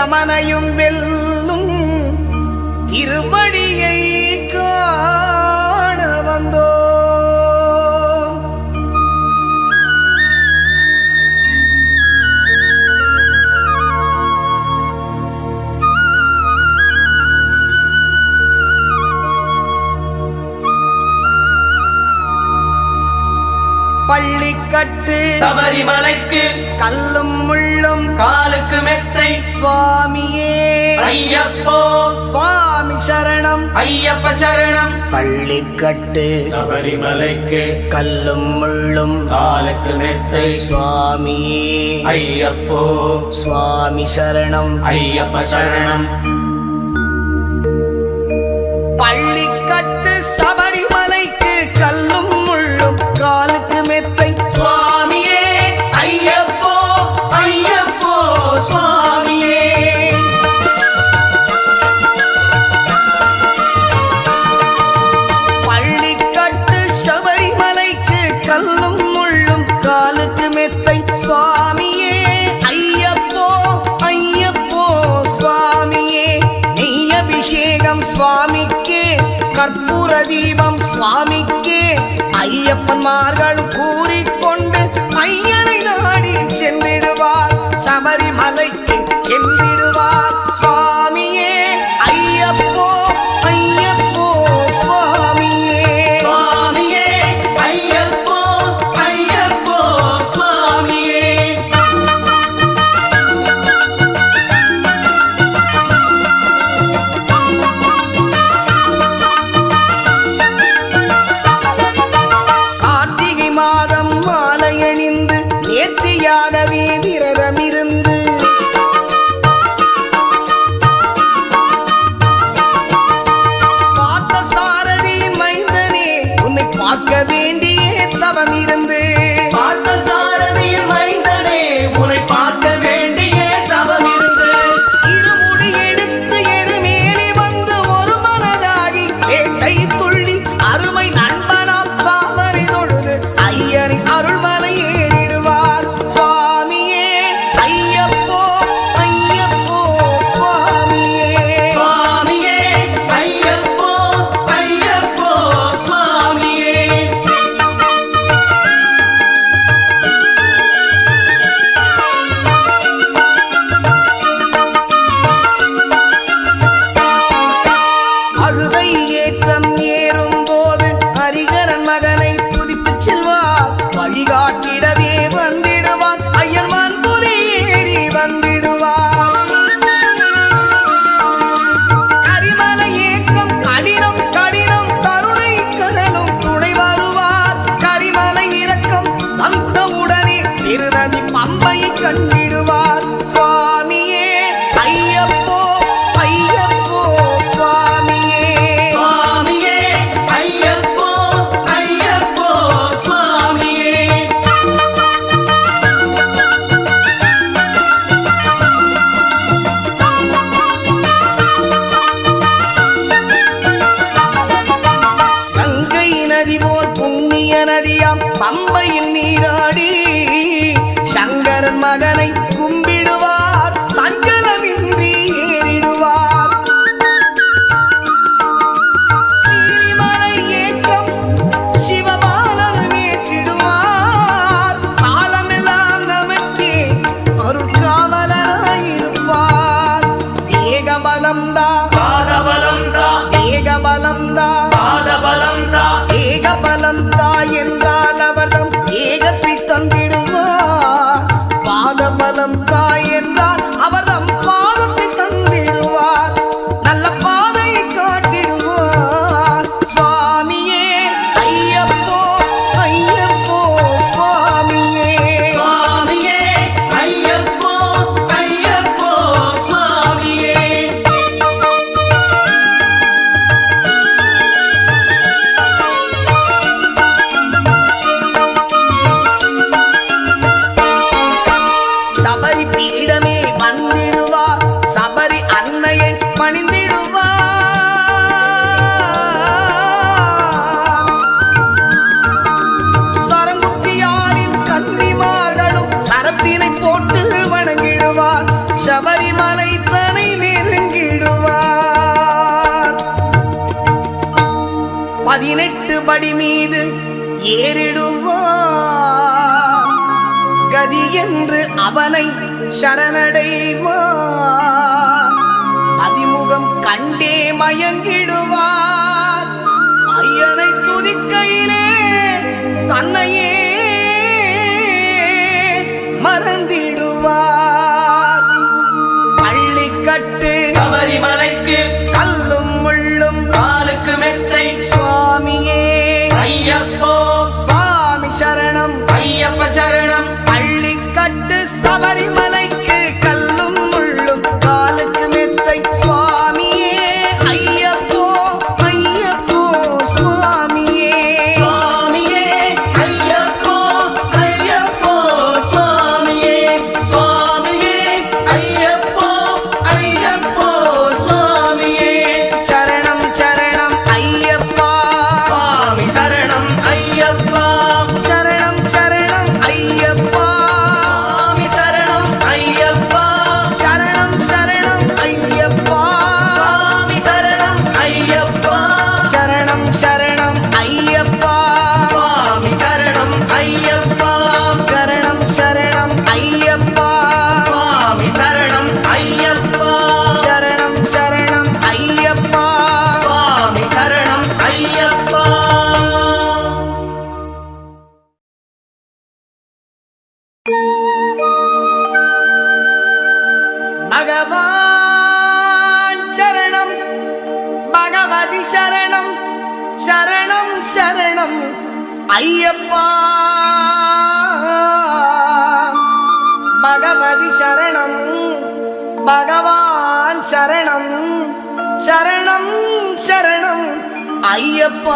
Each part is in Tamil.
யமனையும் வெல்லும் திருவடியை காண வந்தோ பள்ளிக்கட்டு சபரிமலைக்கு கல்லும் முள்ளும் காலுக்கு மெத்தை சுவாமியே ஐயப்போ சுவாமி சரணம் ஐயப்ப சரணம் பள்ளிக்கட்டு சபரிமலைக்கு கல்லும் முள்ளும் காலுக்கு மெத்தை சுவாமியே ஐயப்போ சுவாமி சரணம் ஐயப்ப சரணம் பள்ளிக்கட்டு சபரிமலைக்கு கல்லும் முள்ளும் காலுக்கு மெத்தை சுவாமியே ஐயப்போ ஐயப்போ சுவாமியே பள்ளிக்கட்டு சபரிமலைக்கு கல்லும் முள்ளும் காலுக்கு மெத்தை சுவாமியே ஐயப்போ ஐயப்போ சுவாமியே நெய் அபிஷேகம் சுவாமிக்கே கற்பூர தீபம் சுவாமிக்கே ஐயப்பன்மார்கள் கூறிக்கொண்டு ஐயனை நாடி சென்றிடுவார் சபரிமலைக்கு சென்றிடுவார் சுவாமியே ஐயப்போ ஐயப்போ சுவாமியே சுவாமியே ஐயப்போ ஐயப்போ சுவாமியே கார்த்திகை மாதம் மாலை அணிந்து நேர்த்தியாகவே விரதமிருந்து பார்த்த சாரதியின் மைந்தனே உன்னை பார்க்க வேண்டிய தவம் இருந்து பார்த்த சாரதியில் மைந்தனே உன்னை பார்க்க வேண்டிய தவம் இருந்து இருமுடி எடுத்து எருமேலி வந்து ஒரு மனதாகி வேட்டை துள்ளி அருமை நண்பனாம் பாவரை தொழுது ஐயரின் அருள்மலை ஏறிடுவார் சுவாமியே ஐயப்போ ஐயப்போ சுவாமியே சுவாமியே ஐயப்போ ஐயப்போ சுவாமியே அழுதை ஏற்றம் ஏறும் போது ஹரிகரன் மகனை துதித்துச் செல்வார் வழிகாட்டிடவே வந்திடுவார் ஐயர்மான் புலி ஏறி வந்திடுவார் கரிமலை ஏற்றம் கடினம் கடினம் கருணை கடலும் துணை வருவார் கரிமலை இறக்கம் வந்தவுடனே திருநதி பம்பை கண்டிடுவார் சுவாமியே ஐயப்போ ஐயப்போ சுவாமியே சுவாமியே ஐயப்போ ஐயப்போ சுவாமியே கங்கை நதி போல் புண்ணிய நதியாம் பம்பையில் நீராடி சங்கரன் மகனை கும்பிடுவார் சஞ்சலமின்றி ஏறிடுவார் நீரிமலை ஏற்றம் சிவபாலனும் ஏற்றிடுவார் காலமெல்லாம் நமக்கே அருள் காவலராயிருப்பார் ஏகபலம் தான் பாதபலம் தா ஏகபலம் தான் பாதபலம் தா ஏகபலம் தாய் என்றால் அவர்தம் ஏகத்தை தந்திடுவார் பாதபலம் படி மீது ஏறிடுவார் கதி என்று அவனை சரணடைவார் அதிமுகம் கண்டே மயங்கிடுவார் ஐயனை துதிக்கையிலே தன்னையே மறந்திடுவார் பள்ளிக்கட்டு சபரிமலைக்கு கல்லும் முள்ளும் காலுக்கு மெத்தை சுவாமியே ஐயப்போ சுவாமி சரணம் ஐயப்ப சரணம் பள்ளிக்கட்டு சபரிமலைக்கு கல்லும் முள்ளும் காலுக்கு மெத்தை சுவாமியே ஐயப்போ ஐயப்போ சுவாமியே சுவாமியே ஐயப்போ ஐயப்போ சுவாமியே சுவாமியே ஐயப்போ ஐயப்போ சுவாமியே சரணம் சரணம் ஐயப்பா சுவாமி சரணம் ஐயப்பா சரணம் சரணம் ஐயப்பா சுவாமி சரணம் ஐயப்பா சரணம் சரணம் ஐயப்பா சுவாமி சரணம் ஐயப்பா சரணம் சரணம் ஐயப்பா சுவாமி சரணம் ஐயப்பா சரணம் சரணம் ஐயப்பா சுவாமி சரணம் ஐயப்பா சரணம் சரணம் ஐயப்பா சுவாமி சரணம் ஐயப்பா பகவான் சரணம் பகவதி சரணம் சரணம் சரணம் ஐயப்பா பகவதி சரணம் பகவான் சரணம் சரணம் சரணம் ஐயப்பா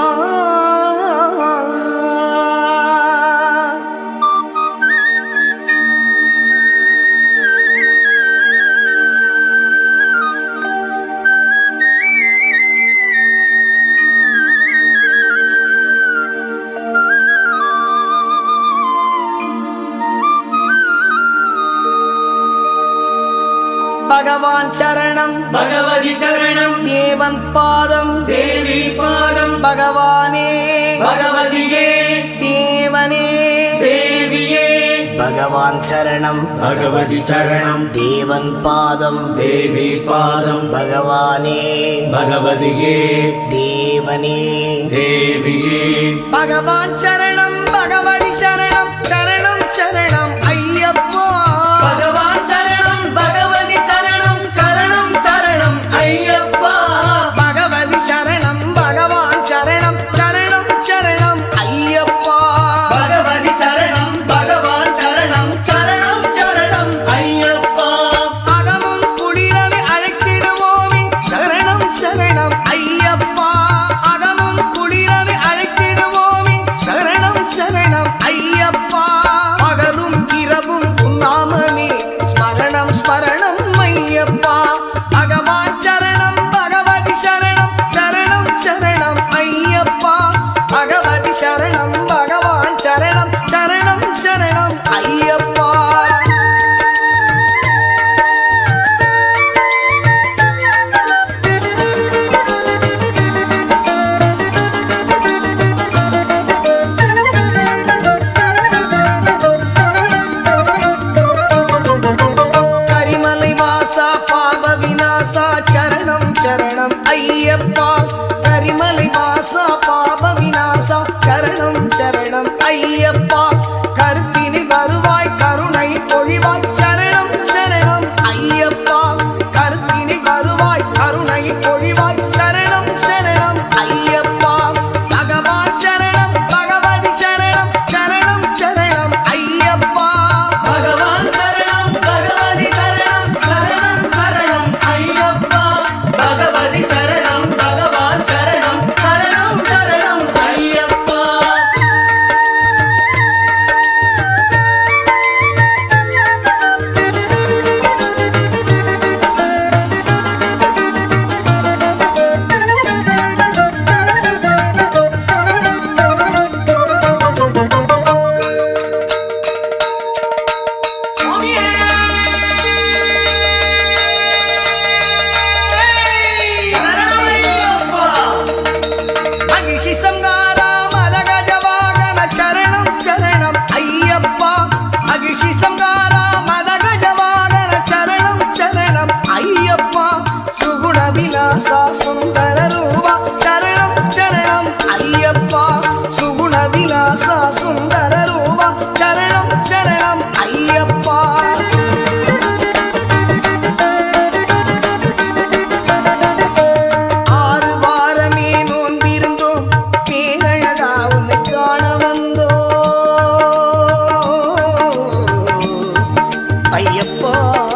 பகவான் சரணம் பகவதி சரணம் தேவன் பாதம் தேவி பாதம் பகவானே பகவதியே தேவனே தேவியே பகவான் சரணம் பகவதி சரணம் தேவன் பாதம் தேவி பாதம் பகவானே பகவதியே தேவனே தேவியே பகவான் சரணம் பகவதி சரணம் சரணம் சரணம் ஐயப்பா பகவான் சரணம் பகவதி சரணம் சரணம் சரணம் ஐயப்பா பகவதி சரணம் பகவான் சரணம் சரணம் சரணம் ஐயப்பா பகவதி சரணம் பகவான் சரணம் சரணம் சரணம் ஐயப்பா அகமும் குளிரவி அழைத்திடுவோமே சரணம் சரணம் ஐயப்பா அகமும் குளிரவி அழைத்திடுவோமே சரணம் சரணம் ஐயப்பா பகலும் ஐயப்பா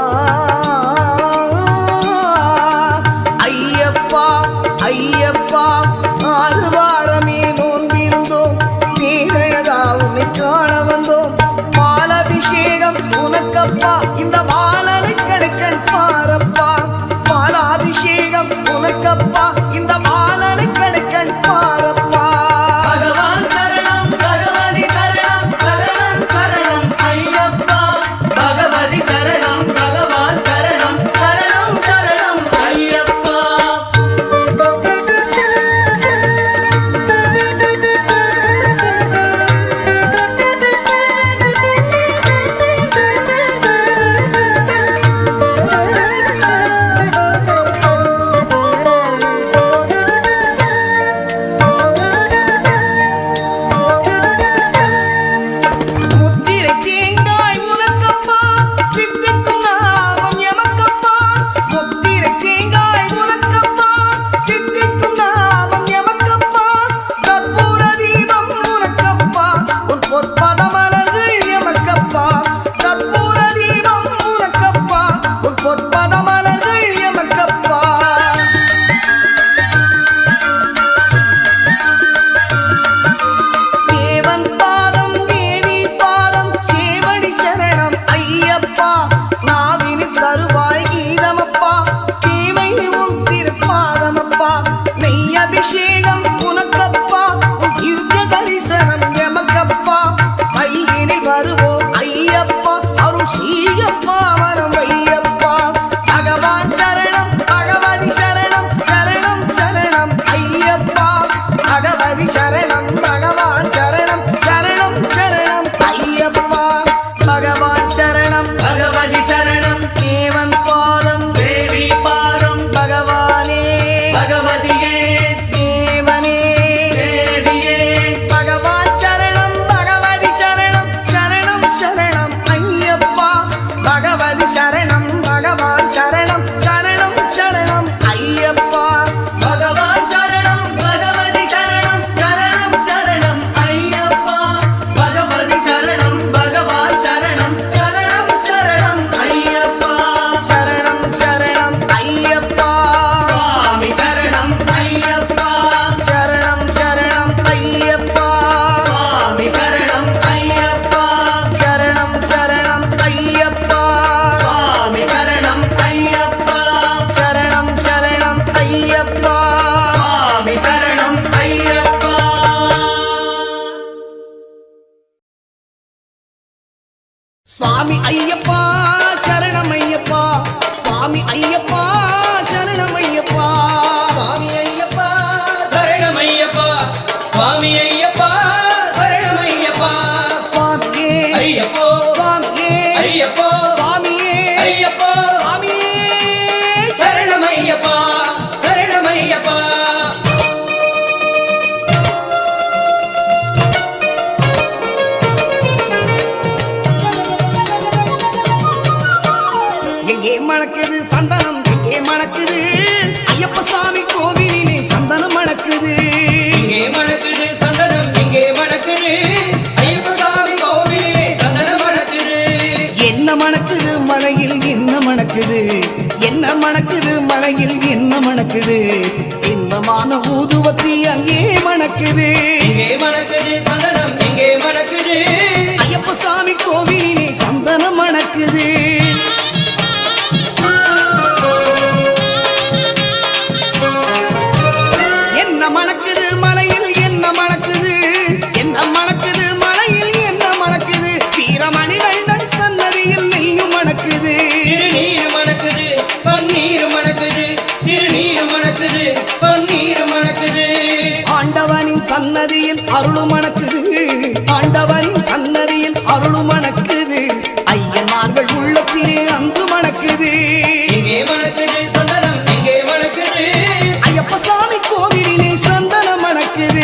ஐயப்பா ஐயப்பா ஆறு வாரமே நோன்பிருந்தோம் பேரழகா உன்னை காண வந்தோம் பாலாபிஷேகம் உனக்கப்பா இந்த பாலனை கடுக்கன் பாரப்பா பாலாபிஷேகம் உனக்கப்பா இந்த பாலனை கடுக்கன் பாரப்பா பகவான் சரணம் பகவதி சரணம் சரணம் சரணம் ஐயப்பா பகவதி சரணம் பகவான் சரணம் சரணம் சரணம் ஐயப்பா முத்திரை தேங்காய் உனக்கப்பா சித்திக்கும் நாமம் எமக்கப்பா முத்திரை தேங்காய் உனக்கப்பா சித்திக்கும் நாமம் எமக்கப்பா கற்பூர தீபம் உனக்கப்பா உன் பொற்பத மலர்கள் எமக்கப்பா கற்பூர தீபம் உனக்கப்பா உன் பொற்பத மலர்கள் எமக்கப்பா தேவன் பாதம் தேவி பாதம் சேவடி சரணம் ஐயப்பா நாவினு தருவாய் கீதமப்பா தேவை உன் திருப்பாதமப்பா நெய் அபிஷேகம் உனக்கப்பா உன் திவ்ய தரிசனம் எமக்கப்பா கையினில் வருவோம் ஐயப்பா அருள் சீயப்பா வரம் ஐயப்பா பகவான் சரணம் பகவதி சரணம் சரணம் சரணம் ஐயப்பா பகவதி சரணம் பகவான் சரணம் சரணம் சரணம் ஐயப்பா பகவான் சரணம் பகவதி சரணம் தேவன் பாதம் தேவி பாதம் பகவானே பகவதியே தேவனே தேவியே பகவான் சரணம் பகவதி சரணம் சரணம் சரணம் ஐயப்பா பகவதி சரணம் பகவான் சரணம் சரணம் சரணம் ஐயப்பா பகவான் சரணம் பகவதி சரணம் சரணம் சரணம் ஐயப்பா பகவதி சரணம் பகவான் சரணம் சரணம் சரணம் ஐயப்பா சரணம் சரணம் ஐயப்பா சுவாமி சரணம் ஐயப்பா சரணம் சரணம் ஐயப்பா சுவாமி சரணம் ஐயப்பா சரணம் சரணம் ஐயப்பா சுவாமி சரணம் ஐயப்பா சரணம் சரணம் ஐயப்பா சுவாமி சரணம் ஐயப்பா சுவாமி ஐயப்பா சரணம் ஐயப்பா சுவாமி ஐயப்பா சரணம் ஐயப்பா சுவாமி ஐயப்பா சரணமையப்பா சுவாமி ஐயப்பா சரணமையப்பா சுவாமியே ஐயப்போ சுவாமியே ஐயப்போ சுவாமியே ஐயப்போ சுவாமியே சரணமையப்பா சரணமையப்பா எங்கே மணக்குது சந்தனம் எங்கே மணக்குது ஐயப்ப சாமி கோவிலிலே சந்தனம் மணக்குது இங்கே மணக்குது சந்தனம் இங்கே மணக்குது ஐயப்ப சாமி கோவிலே சந்தனம் மணக்குது என்ன மணக்குது மலையில் என்ன மணக்குது என்ன மணக்குது மலையில் என்ன மணக்குது இன்பமான ஊதுவத்தி அங்கே மணக்குது இங்கே மணக்குது சந்தனம் இங்கே மணக்குது ஐயப்ப சாமி கோவிலிலே சந்தனம் மணக்குது என்ன மணக்குது மலையில் என்ன மணக்குது என்ன மணக்குது மலையில் என்ன மணக்குது வீரமணிகண்டன் சன்னதியில் நெய்யும் மணக்குது திருநீர் மணக்குது பன்னீர் மணக்குது திருநீர் மணக்குது பன்னீர் மணக்குது ஆண்டவனின் சன்னதியில் அருளும் மணக்குது ஆண்டவனின் சன்னதியில் அருளும் மணக்குது ஐயன்மார்கள் உள்ளத்திலே அன்பு மணக்குது இங்கே மணக்குது சந்தனம் இங்கே மணக்குது ஐயப்ப சாமி கோவிலிலே சந்தனம் மணக்குது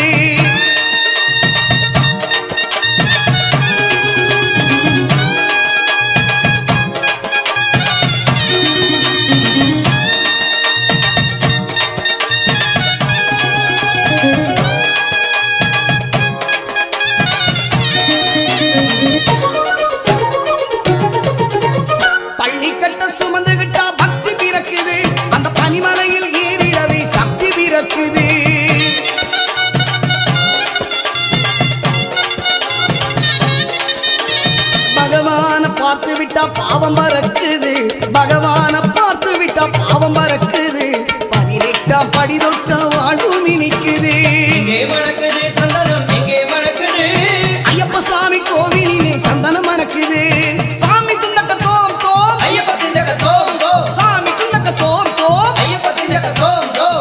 பார்த்து விட்டா பாவம் பறக்குது பகவான பார்த்து விட்டா பாவம் பறக்குது பதினெட்டாம் படி தொட்ட வாழ்வும் இனிக்குது இங்கே மணக்குது சந்தனம் இங்கே மணக்குது ஐயப்ப சாமி கோவிலிலே சந்தனம் மணக்குது சாமி துண்டக்க தோம் தோம் ஐயப்ப திண்டக தோம் தோம் சாமி துண்டக்க தோம் தோம் ஐயப்ப திண்டக தோம் தோம்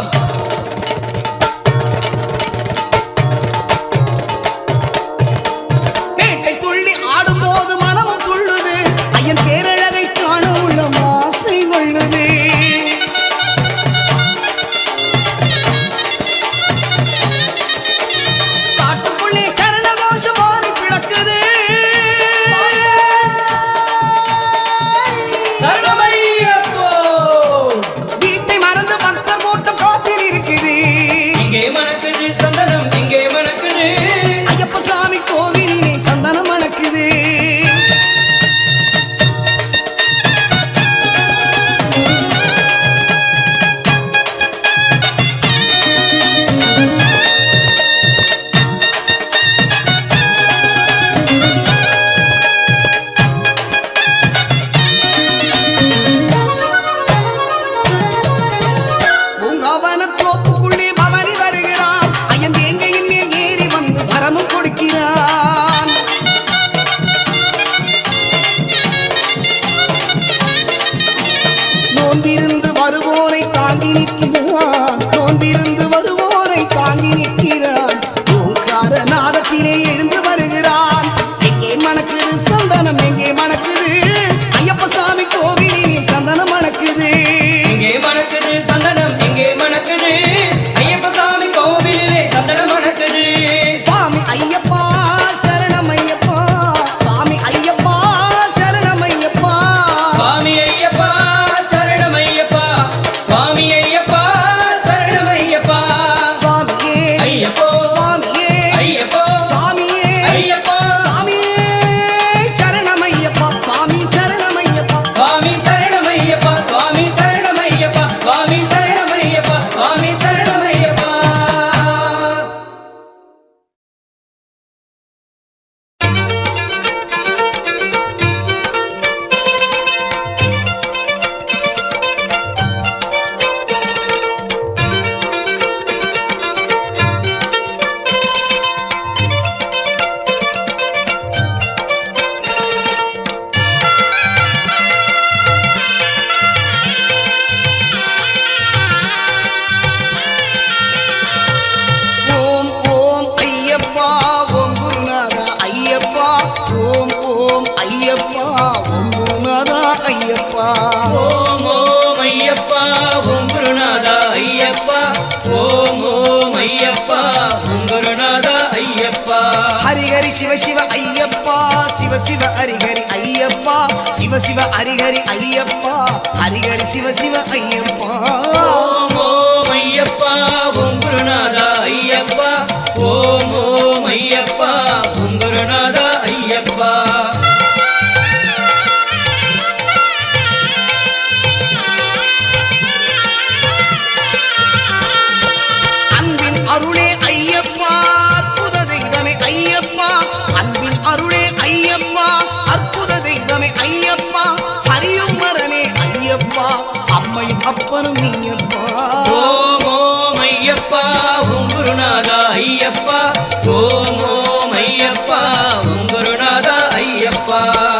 பேட்டை துள்ளி ஆடும்போது மனமும் துள்ளுது ஐயன் பேரழகை காண உள்ள ஆசை கொள்ளுது காட்டுக்குள்ளே சரண கோஷம் மாறி பிளக்குது சரணமையப்போ வீட்டை மறந்து பக்தர் கூட்டம் காட்டில் இருக்குது இங்கே மணக்குது சந்தனம் இங்கே மணக்குது ஐயப்ப சாமி கோவிலிலே சந்தனம் மணக்குது பூங்காவன தோப்புக்குள்ளே பவனி வருகிறான் ஐயன் வேங்கையின் மேல் ஏறி வந்து வரமும் கொடுக்கிறான் நோன்பிருந்து வருவோரை தாங்கி நிற்கிறான் நோன்பிருந்து வருவோரை தாங்கி நிற்கிறான் ஓங்கார நாதத்திலே எழுந்து வருகிறான் எங்கே மணக்குது சந்தனம் எங்கே மணக்குது ஐயப்ப சாமி கோவிலிலே சந்தனம் மணக்குது இங்கே மணக்குது சந்தனம் இங்கே மணக்குது ஐயப்ப சாமி கோவிலிலே சந்தனம் மணக்குது சுவாமி ஐயப்பா சரணம் ஐயப்பா சுவாமி ஐயப்பா சரணம் ஐயப்பா சுவாமி ஐயப்பா சரணமையப்பா சுவாமி ஐயப்பா சரணமையப்பா சுவாமியே ஐயப்போ சுவாமியே ஐயப்போ சுவாமியே ஐயப்பா சுவாமியே சரணம் ஐயப்பா சுவாமி சரணம் ஐயப்பா சுவாமி சரணமையப்பா சுவாமி சரணமையப்பா சுவாமி சரணமையப்பா சுவாமி சரணமையப்பா ஓம் ஓம் ஐயப்பா ஓம் குருநாதா ஐயப்பா ஓம் ஓம் ஐயப்பா ஓம் குருநாதா ஐயப்பா ஓம் ஓம் ஐயப்பா ஓம் குருநாதா ஐயப்பா ஓம் ஓம் ஐயப்பா ஓம் குருநாதா ஐயப்பா ஹரிஹரி சிவ சிவ ஐயப்பா சிவ சிவ ஹரிஹரி ஐயப்பா சிவ சிவ ஹரிஹரி ஐயப்பா ஹரிஹரி சிவ சிவ ஐயப்பா ஓம் ஓம் ஐயப்பா ஓம் குருநாதா ஐயப்பா ஓம் ஓம் ஐயப்பா ஓம் குருநாதா ஐயப்பா அன்பின் அருளே ஐயப்பா அற்புத தெய்வமே ஐயப்பா அன்பின் அருளே ஐயப்பா அற்புத தெய்வமே ஐயப்பா ஹரியும் மரனே ஐயப்பா அம்மையும் அப்பனும் நீயப்பா ஓம் ஓம் ஐயப்பா ஓம் குருநாதா ஐயப்பா ஓம் ஓம் ஐயப்பா ஓம் குருநாதா ஐயப்பா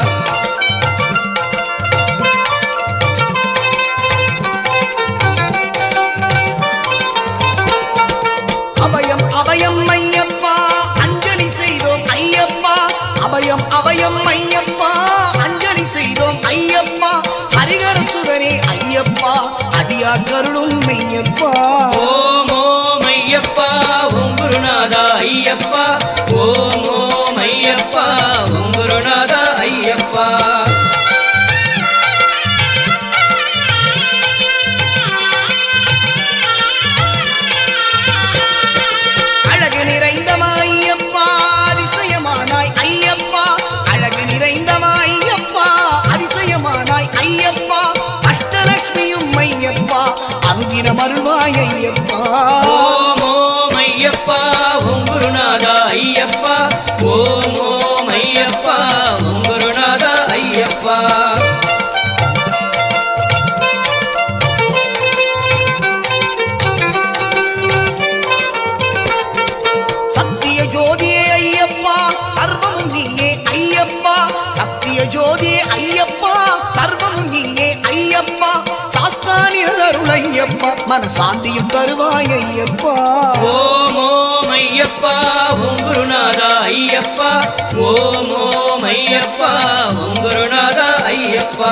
அபயம் அபயம் ஐயப்பா அஞ்சலி செய்தோம் ஐயப்பா அபயம் அபயம் ஐயப்பா அஞ்சலி செய்தோம் ஐயப்பா ஹரிகர சுதனே ஐயப்பா அடியா கருளும் மெய்யப்பா ஓம் ஓம் ஐயப்பா ஓம் குருநாதா ஐயப்பா ஓம் ஓம் ஐயப்பா ஓம் குருநாதா ஐயப்பா அழகு நிறைந்தமா ஐயப்பா அதிசயமானாய் ஐயப்பா அழகு நிறைந்தமா ஐயப்பா அதிசயமானாய் ஐயப்பா அஷ்டலட்சுமியும் ஐயப்பா அனுதினம் அருள்வாய் ஐயப்பா ஓம் ஓம் ஐயப்பா ஓம் குருநாதா ஐயப்பா ஓம் ஓம் ஐயப்பா ஓம் குருநாதா ஐயப்பா சத்திய ஜோதியே ஐயப்பா சர்வமும் நீயே ஐயப்பா சத்திய ஜோதியே ஐயப்பா சர்வமும் நீயே ஐயப்பா சாஸ்தானியதருள் ஐயப்பா மனசாந்தியும் தருவாய் ஐயப்பா ஓம் ஓம் ஐயப்பா ஓம் குருநாதா ஐயப்பா ஓம் ஓம் ஐயப்பா ஓம் குருநாதா ஐயப்பா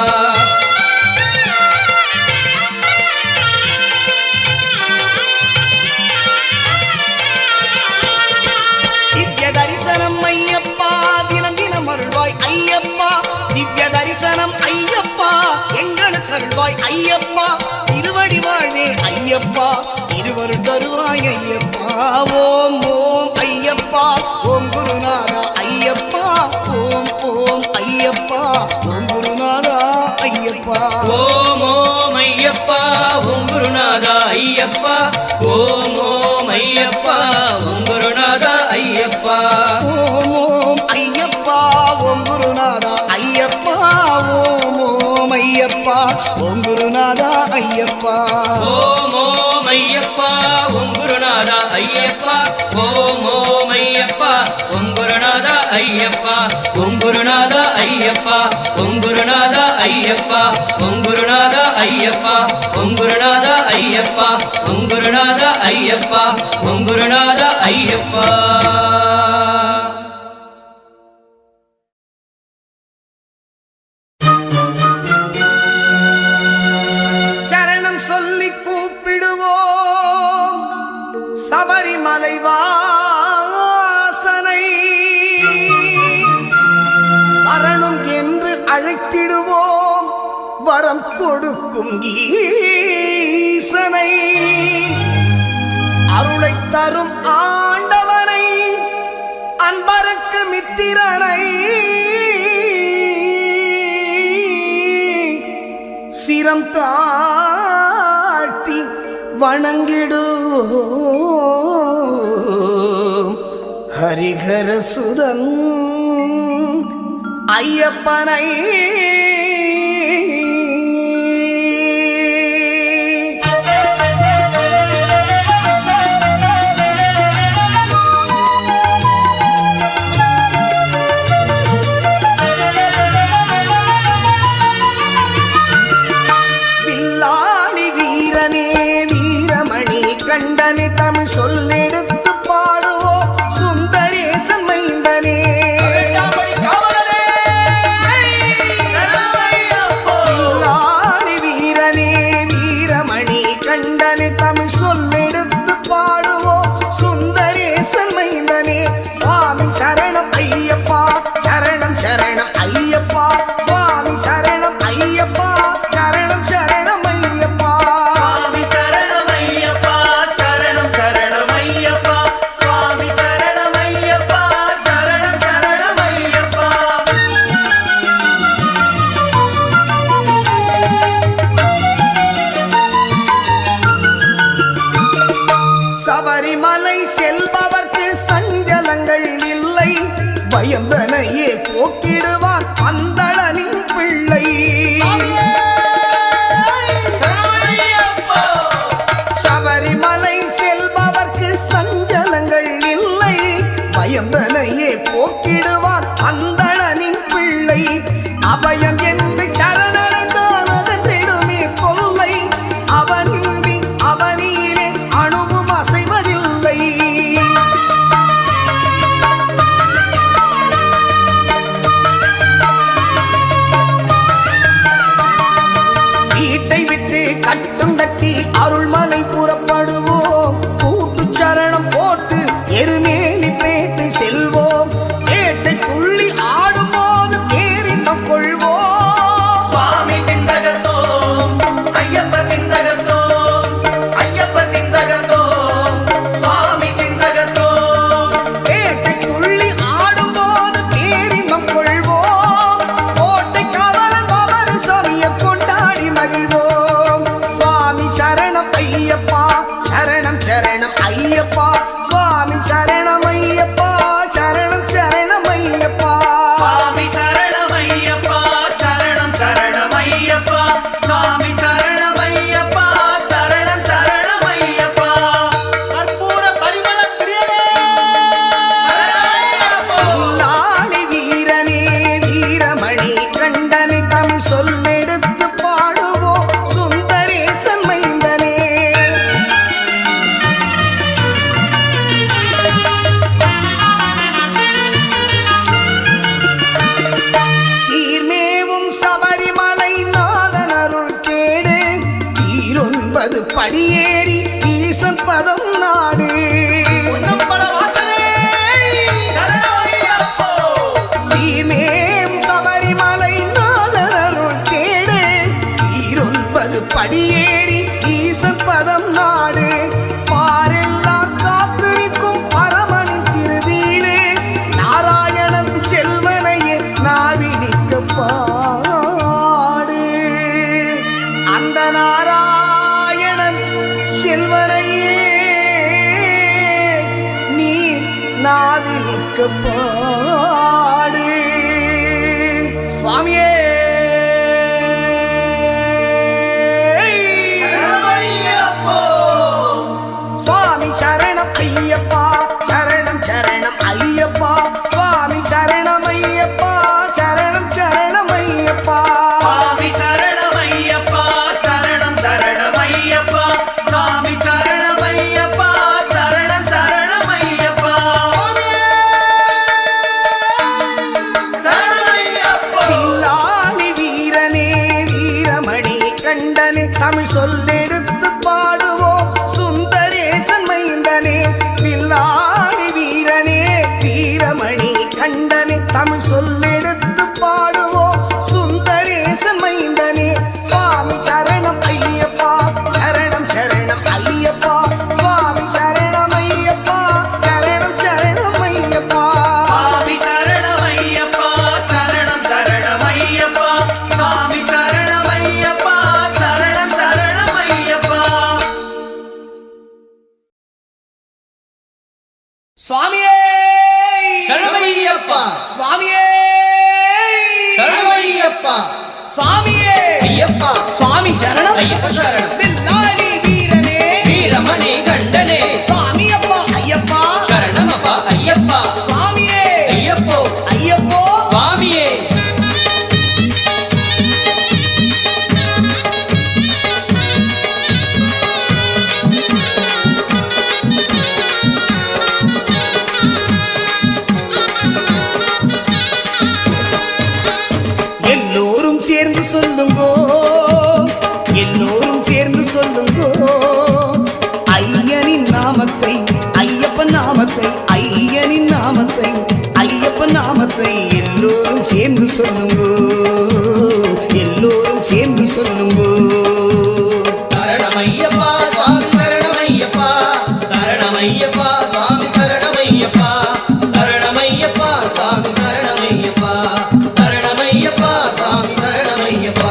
திவ்ய தரிசனம் ஐயப்பா தினம் தினம் அருள்வாய் ஐயப்பா திவ்ய தரிசனம் ஐயப்பா எங்களுக்கு அருள்வாய் ஐயப்பா திருவடி வாழ்வே ஐயப்பா திருவருள் தருவாய் ஐயப்பா ஓம் ஓம் ஐயப்பா ஓம் குருநாதா ஐயப்பா ஓம் ஓம் ஐயப்பா ஓம் குருநாதா ஐயப்பா ஓம் ஓம் ஐயப்பா ஓம் குருநாதா ஐயப்பா ஓம் ஓம் ஐயப்பா ஓம் குருநாதா ஐயப்பா ஓம் ஓம் ஐயப்பா ஓம் குருநாதா ஐயப்பா ஓம் ஓம் ஐயப்பா ஓம் குருநாதா ஐயப்பா ஓம் ஓம் ஐயப்பா ஓம் குருநாதா ஐயப்பா ஓம் ஓம் ஐயப்பா ஓம் குருநாதா ஐயப்பா ஓம் குருநாதா ஐயப்பா ஓம் குருநாதா ஐயப்பா ஓம் குருநாதா ஐயப்பா ஓம் குருநாதா ஐயப்பா ஓம் குருநாதா ஐயப்பா ஓம் குருநாதா ஐயப்பா சரணம் சொல்லி கூப்பிடுவோம் சபரிமலை வாசனை வரணும் என்று அழைத்திடுவோம் வரம் கொடுக்கும் ஈசனை அருளை தரும் ஆண்டவனை அன்பருக்கு மித்திரனை சிரம் தாழ்த்தி வணங்கிடுவோம் ஹரிஹர சுதன் ஐயப்பனை வில்லாளி வீரனே வீரமணி கண்டனே தமிழ் சொல்லெடுத்து பாடுவோம் சுந்தரேசன் மைந்தனே வில்லாளி வீரனே வீரமணி கண்டனே தமிழ் சொல்லெடுத்து பாடுவோம் சுந்தரேசன் மைந்தனே சுவாமி சரணம் ஐயப்பா சரணம் சரணம் ஐயப்பா சுவாமி சரணம் ஐயப்பா சரணம் சரணம் ஐயப்பா சுவாமி சரணமையப்பா சரணம் சரணமையப்பா சுவாமி சரணமையப்பா சரணம் சரணமையப்பா சபரிமலை செல்பவர்க்கு சஞ்சலங்கள் இல்லை பயந்தனையே போக்கிடுவான் அந்தளனின் பிள்ளை சபரிமலை செல்பவர்க்கு சஞ்சலங்கள் இல்லை பயந்தனையே போக்கிடுவான் அந்தளனின் பிள்ளை அபயம் என்று சரணடைந்தான் அதன்றிடுமே கொல்லை அவனின்றி அவனியிலே அணுவும் அசைவதில்லை வீட்டை விட்டு கட்டும் தட்டி அருள்மலை புறப்படுவோம் கூட்டு சரணம் போட்டு எருமேலி பேட்டை செல்வோம் பேட்டை படியேறி ஈசன் பதம் நாடு சரணமையப்போ சீமேம் சபரிமலை நாதரருள் தேடு ஈரொன்பது படியேறி ஈசன் பதம் நாடு பாரெல்லாம் காத்து நிற்கும் பரமனின் திருவீடு நாராயணன் செல்வனையே நாவி நிற்க பாடு அந்த நாராயணன் செல்வனையே நீ நாவி நிற்க பாடு சுவாமியே சரணமையப்போ சுவாமி சரணம் ஐயப்பா சரணம் சரணம் ஐயப்பா சுவாமி சரணம் ஐயப்பா சரணம் சரணம் ஐயப்பா சுவாமி சரணமையப்பா சரணம் சரணமையப்பா சுவாமி சரணமையப்பா சரணம் சரணமையப்பா சரணமையப்போ பில்லாளி வீரனே வீரமணி கண்டனே தமிழ் சொல்லெடுத்து பாடுவோம் சுந்தரேசன் மைந்தனே பில்லாளி வீரனே வீரமணி கண்டனே தமிழ் சொல்லெடுத்து பாடுவோம் சுந்தரேசன் மைந்தனே சுவாமி சரணம் ஐயப்பா சரணம் சரணம் ஐயப்பா சுவாமி சரணம் ஐயப்பா சரணம் சரணம் ஐயப்பா சுவாமி சரணமையப்பா சரணம் சரணமையப்பா சுவாமி சரணமையப்பா சரணம் சரணமையப்பா சுவாமியே சரணமையப்பா சுவாமியே சரணமையப்பா சுவாமியே ஐயப்பா சுவாமி சரணம் ஐயப்ப சரணம் பில்லாளி வீரனே வீரமணி கண்டனே சுவாமி அப்பா ஐயப்பா சரணமப்பா ஐயப்பா சுவாமியே ஐயப்போ ஐயப்போ சுவாமியே எல்லோரும் சேர்ந்து சொல்லுங்கோ எல்லோரும் சேர்ந்து சொல்லுங்கோ ஐயனின் நாமத்தை ஐயப்பன் நாமத்தை ஐயனின் நாமத்தை ஐயப்பன் நாமத்தை எல்லோரும் சேர்ந்து சொல்லுங்கோ எல்லோரும் சேர்ந்து சொல்லுங்கோ சரணமையப்பா சுவாமி சரணமையப்பா சரணமையப்பா சுவாமி சரணமையப்பா சரணமையப்பா சுவாமி சரணமையப்பா சரணமையப்பா சுவாமி சரணமையப்பா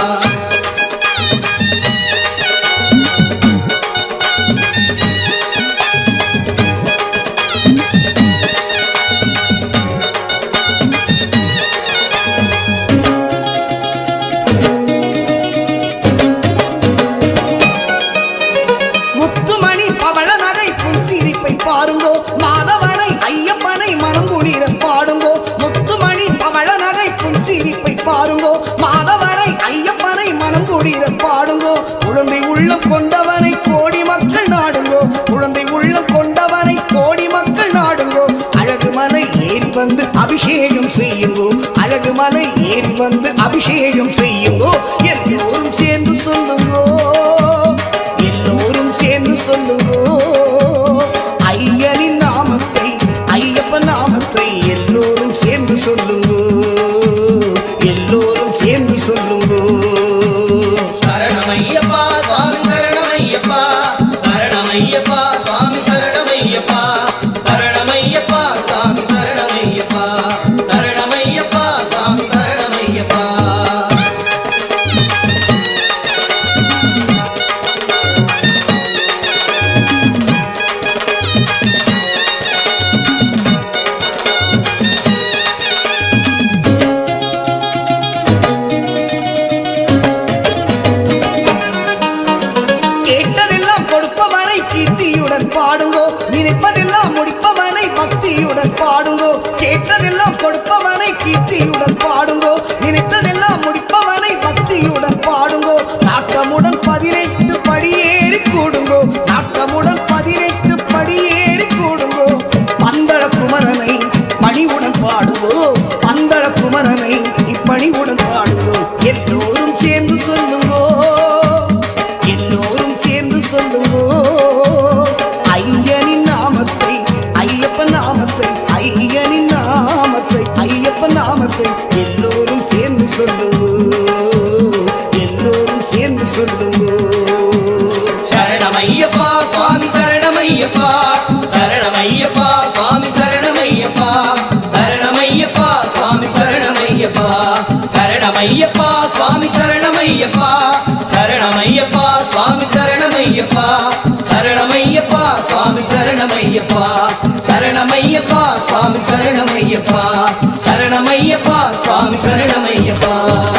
முத்துமணி பவள நகை புன்சிரிப்பை பாருங்கோ மாதவனை ஐயப்பனை மனம் குளிர பாடுங்கோ முத்துமணி பவள நகை புன்சிரிப்பை பாருங்கோ மாதவனை ஐயப்பனை மனம் குளிர பாடுங்கோ குழந்தை உள்ளம் கொண்டவனை கோடி மக்கள் நாடுங்கோ குழந்தை உள்ளம் கொண்டவனை கோடி மக்கள் நாடுங்கோ அழகு மலை ஏறி வந்து அபிஷேகம் செய்யுங்கோ அழகு மலை ஏறி வந்து அபிஷேகம் செய்யுங்கோ எல்லோரும் சேர்ந்து சொல்லுங்கோ எல்லோரும் சேர்ந்து சொல்லுங்கோ ஐயனின் நாமத்தை ஐயப்பன் நாமத்தை எல்லோரும் சேர்ந்து சொல்லுங்கோ எல்லோரும் சேர்ந்து சொல்லுங்கோ சரணமையப்பா சுவாமி சரணமையப்பா சரணமையப்பா சுவாமி சரணமையப்பா சரணமையப்பா சுவாமி சரணமையப்பா சரணமையப்பா சுவாமி சரணமையப்பா சொல்லுங்கோ சரணமையப்பா சுவாமி சரணமையப்பா சரணமையப்பா சுவாமி சரணமையப்பா சரணமையப்பா சுவாமி சரணமையப்பா சரணமையப்பா சுவாமி சரணமையப்பா சரணமையப்பா சுவாமி சரணமையப்பா சரணமையப்பா சுவாமி சரணமையப்பா சரணமையப்பா சுவாமி சரணமையப்பா சரணமையப்பா சுவாமி சரணமையப்பா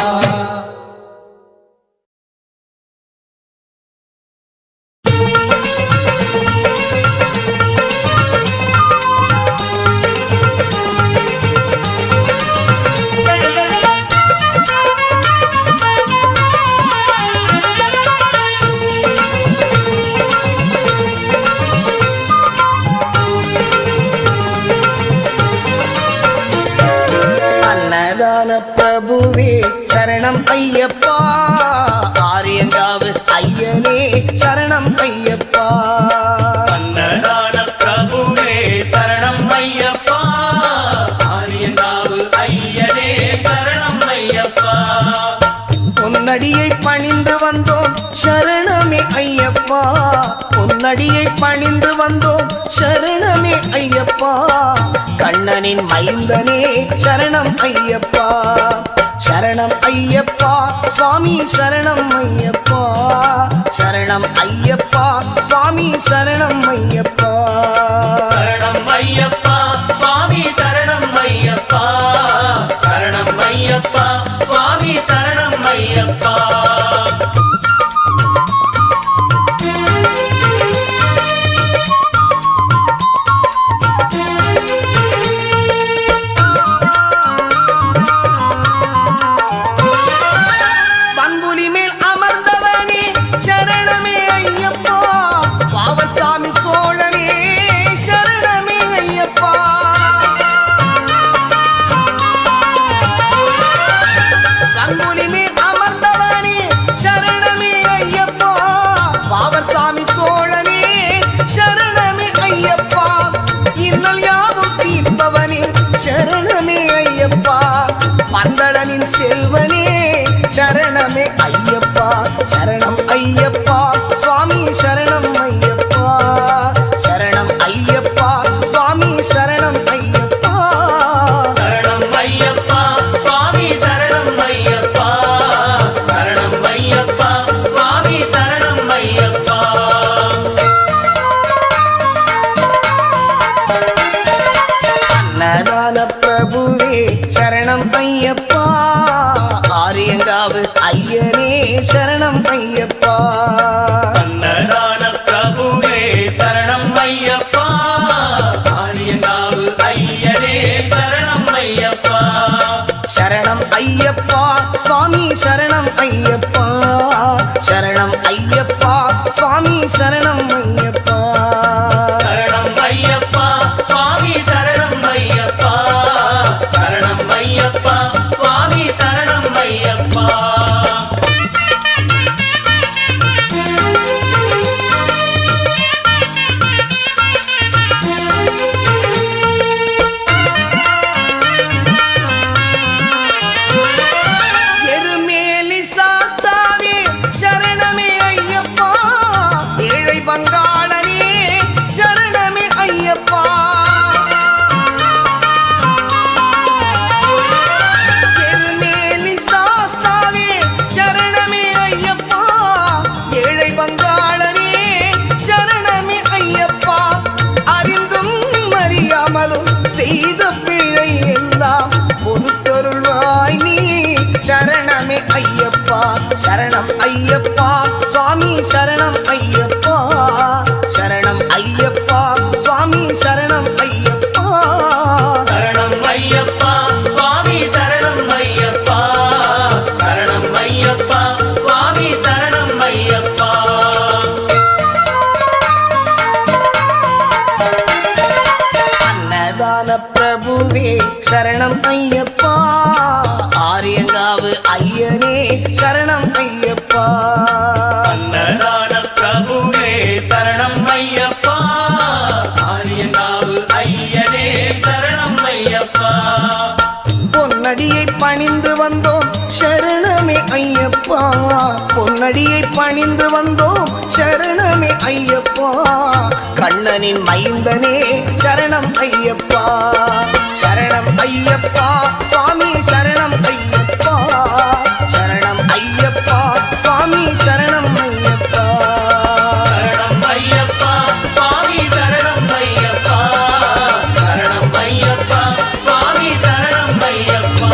அன்னதான பிரபுவே சரணம் ஐயப்பா ஆரியங்காவு ஐயனே சரணம் ஐயப்பா அன்னதான பிரபுவே சரணம் ஐயப்பா ஆரியங்காவு ஐயனே சரணம் ஐயப்பா பொன்னடியை பணிந்து வந்தோம் சரணமே ஐயப்பா பொன்னடியை பணிந்து வந்தோம் சரணமே ஐயப்பா கண்ணனின் மைந்தனே சரணம் ஐயப்பா சரணம் ஐயப்பா சுவாமி சரணம் ஐயப்பா சரணம் ஐயப்பா சுவாமி சரணம் ஐயப்பா சரணம் ஐயப்பா சுவாமி சரணம் ஐயப்பா சரணம் ஐயப்பா சுவாமி சரணம் ஐயப்பா பண்புலி மேல் அமர்ந்தவனே சரணமே ஐயப்பா பாவசாமி தோழனே சரணமே ஐயப்பா பண்புலி மேல் அமர்ந்தவனே சரணமே ஐயப்பா பாவசாமி தோழனே சரணமே ஐயப்பா இன்னல் யாவும் தீர்ப்பவனே சரணமே ஐயப்பா மந்தளனின் செல்வனே சரணமே ஐயப்பா சரணம் ஐயப்பா சுவாமி சரணம் ஐயப்பா சரணம் ஐயப்பா சுவாமி சரணம் ஐயப்பா சரணம் ஐயப்பா சுவாமி சரணம் ஐயப்பா சரணம் ஐயப்பா சுவாமி சரணம் ஐயப்பா அன்னதான பிரபுவே சரணம் ஐயப்பா ஆரியங்காவு ஐயனே சரணம் ஐயப்பா அன்னதான பிரபுவே சரணம் ஐயப்பா ஆரியங்காவு ஐயனே சரணம் ஐயப்பா சரணம் ஐயப்பா சுவாமி சரணம் ஐயப்பா சரணம் ஐயப்பா சுவாமி சரணம் ஐயப்பா சரணம் ஐயப்பா சுவாமி சரணம் ஐயப்பா சரணம் ஐயப்பா சுவாமி சரணம் ஐயப்பா எருமேலி சாஸ்தாவே சரணமே ஐயப்பா ஏழை பங்காளனே சரணமே ஐயப்பா எருமேலி சாஸ்தாவே சரணமே ஐயப்பா ஏழை பங்காளனே சரணமே ஐயப்பா அறிந்தும் அறியாமலும் செய்த பிழை எல்லாம் பொறுத்தருள்வாய் நீ சரணமே ஐயப்பா சரணம் ஐயப்பா சுவாமி சரணம் ஐயப்பா சரணம் ஐயப்பா சுவாமி சரணம் ஐயப்பா சரணம் ஐயப்பா சுவாமி சரணம் ஐயப்பா சரணம் ஐயப்பா சுவாமி சரணம் ஐயப்பா அன்னதான பிரபுவே சரணம் ஐயப்பா ஆரியங்காவு ஐயனே சரணம் ஐயப்பா அன்னதான பிரபுவே சரணம் ஐயப்பா ஆரியங்காவு ஐயனே சரணம் ஐயப்பா பொன்னடியை பணிந்து வந்தோம் சரணமே ஐயப்பா பொன்னடி அடியை பணிந்து வந்தோம் சரணமே ஐயப்பா கண்ணனின் மைந்தனே சரணம் ஐயப்பா சரணம் ஐயப்பா சுவாமி சரணம் ஐயப்பா சரணம் ஐயப்பா சுவாமி சரணம் ஐயப்பா சரணம் ஐயப்பா சுவாமி சரணம் ஐயப்பா சரணம் ஐயப்பா சுவாமி சரணம் ஐயப்பா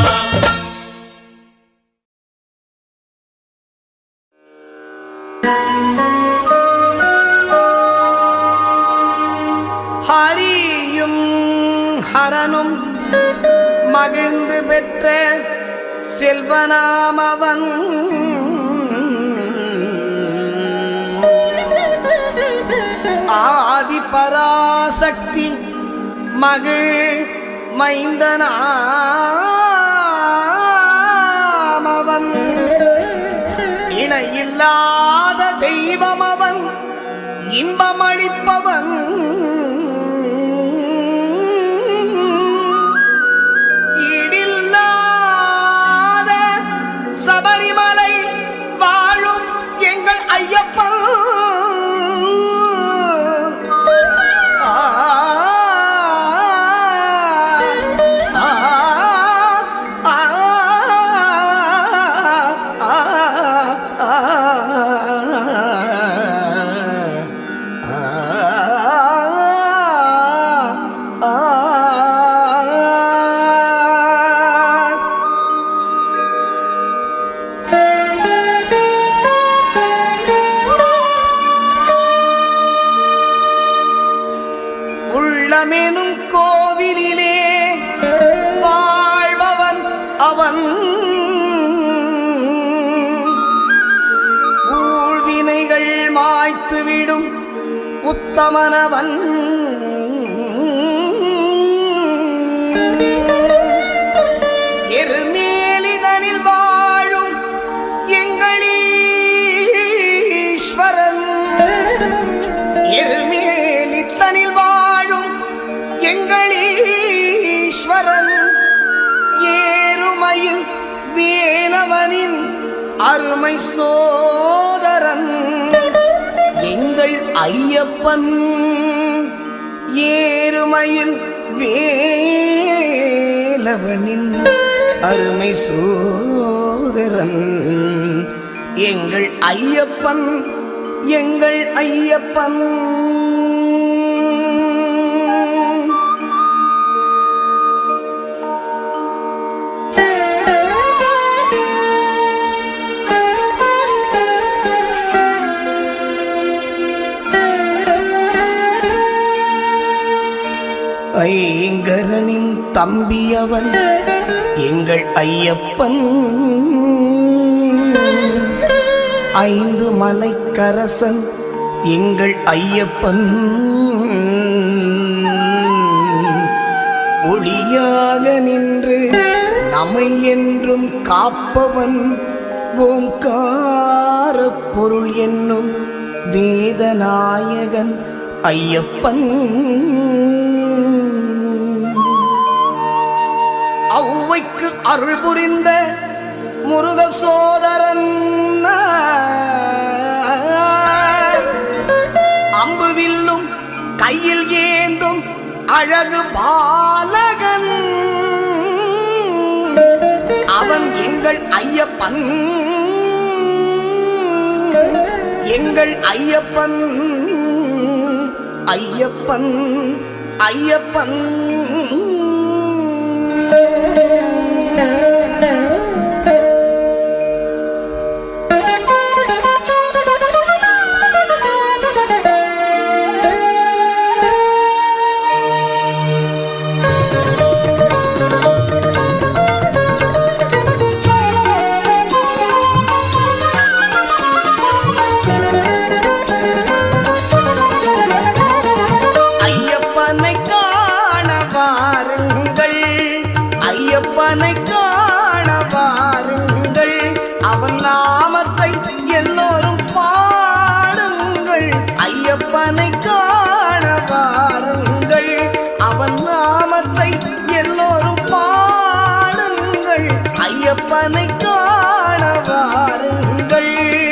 ஹரியும் ஹரனும் மகிழ்ந்து பெற்ற செல்வனாமவன் ஆதி பராசக்தி மகிழ் மைந்தனாமவன் இணையில்லாத தெய்வம் அவன் இன்பமளிப்பவன் ஈடில்லாத சபரிமலை வாழும் எங்கள் ஐயப்பன் ஆ, ஆ, ஆ, ஆ, உள்ளமெனும் கோவிலிலே வாழ்பவன் அவன் ஊழ்வினைகள் மாய்த்துவிடும் உத்தமனவன் எருமேலிதனில் வாழும் எங்களீஸ்வரன் எருமேலித்தனில் வாழும் எங்களீஸ்வரன் ஏறுமையில் வேலவனின் அருமை சோதரன் எங்கள் ஐயப்பன் ஏறுமையில் வேலவனின் அருமை சோதரன் எங்கள் ஐயப்பன் எங்கள் ஐயப்பன் ஐங்கரனின் தம்பியவன் எங்கள் ஐயப்பன் ஐந்து மலைக்கரசன் எங்கள் ஐயப்பன் ஒளியாக நின்று நம்மை என்றும் காப்பவன் ஓங்கார பொருள் என்னும் வேதநாயகன் ஐயப்பன் ஔவைக்கு அருள் புரிந்த முருக சோதரன் அம்புவில்லும் கையில் ஏந்தும் அழகு பாலகன் அவன் எங்கள் ஐயப்பன் எங்கள் ஐயப்பன் ஐயப்பன் ஐயப்பன் ஐயப்பனை காண வாருங்கள் ஐயப்பனை காண வாருங்கள் அவன் நாமத்தை எல்லோரும் பாடுங்கள் ஐயப்பனை காண வாருங்கள் அவன் நாமத்தை எல்லோரும் பாடுங்கள் ஐயப்பனை காண வாருங்கள்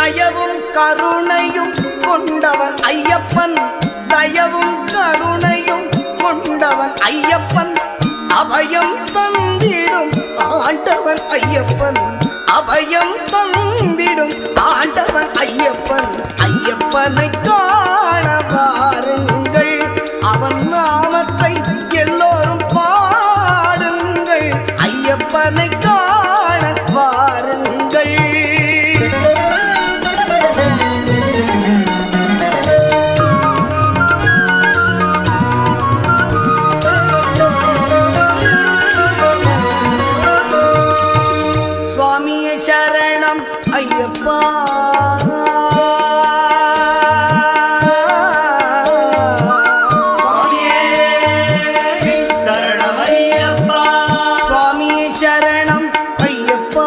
தயவும் கருணையும் கொண்டவன் ஐயப்பன் தயவும் கருணையும் கொண்டவன் ஐயப்பன் அபயம் தந்திடும் ஆண்டவன் ஐயப்பன் அபயம் தந்திடும் ஆண்டவன் ஐயப்பன் ஐயப்பனை காண வாருங்கள் அவன் நாமத்தை எல்லோரும் பாடுங்கள் ஐயப்பனை காண வாருங்கள் சுவாமியே சரணம் ஐயப்பா சுவாமியே சரணமையப்பா சுவாமியே சரணம் ஐயப்பா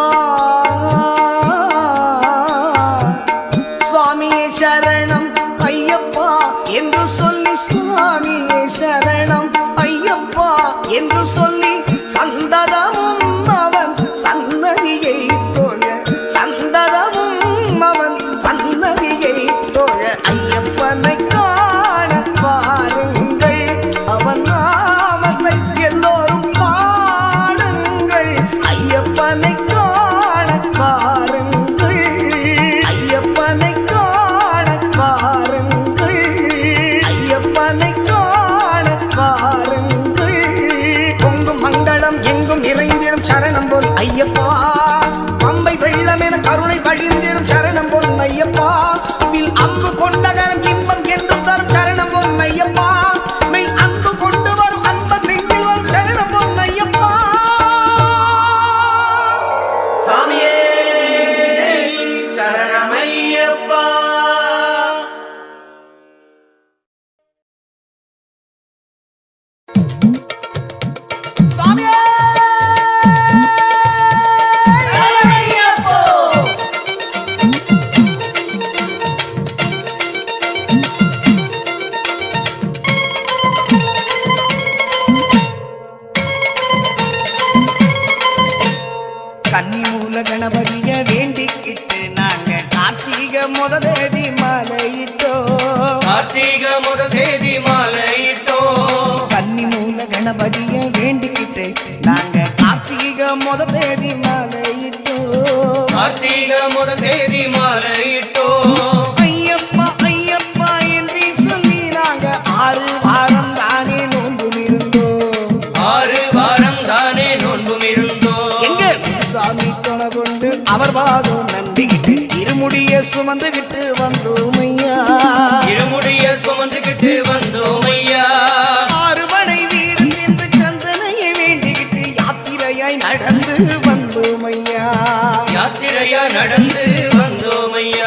சுவாமியே சரணம் ஐயப்பா என்று சொல்லி சுவாமியே சரணம் ஐயப்பா என்று சொல்லி சந்ததமும் அவன் சன்னதியை தொழ சந்ததமும் அவன் சன்னதியை தொழ ஐயப்பனை காண பாருங்கள் அவன் நாமத்தை எல்லோரும் பாடுங்கள் ஐயப்பனை காண பாருங்கள் ஐயப்பனை காண பாருங்கள் ஐயப்பனை காண பாருங்கள் பொங்கும் மங்களம் எங்கும் நிறைந்திடும் சரணம் போல் ஐயப்பா பம்பை வெள்ளம் என கருணை வழிந்திடும் சரணம் போல் ஐயப்பா வில் அம்பு கொண்ட கரம் இன்பம் என்றும் தரும் சரணம் போல் ஐயப்பா மெய் அன்பு கொண்டு வரும் அன்பன் நெஞ்சில் வரும் சரணம் போல் ஐயப்பா சாமியே சரணமையப்பா சரணமையப்போ கன்னி மூல கணபதிய வேண்டிக்கிட்டு நாங்க கார்த்திக முத தேதி மலையிட்டோம் கார்த்திக முதல் தேதி மாலையிட்டோம் கன்னி மூல கணபதிய வேண்டிக்கிட்டு நாங்க கார்த்திக முத தேதி மலையிட்டோம் கார்த்திக முதல் தேதி மாலையிட்டோம் ஐயப்பா ஐயப்பா என்று சொல்லி நாங்க ஆறு வாரம் தானே நோன்பும் இருந்தோம் ஆறு வாரம் தானே நோன்பும் இருந்தோம் எங்க சாமி துணை கொண்டு அவர் பாதம் நம்பிக்கிட்டு இருமுடிய சுமந்துகிட்டு வந்தோம் ஐயா இருமுடிய சுமந்துகிட்டு வந்தோம் ஐயா ஆறுபடை வீடு சென்று கந்தனையை வேண்டிக்கிட்டு யாத்திரையாய் நடந்து வந்தோம் ஐயா யாத்திரையா நடந்து வந்தோம் ஐயா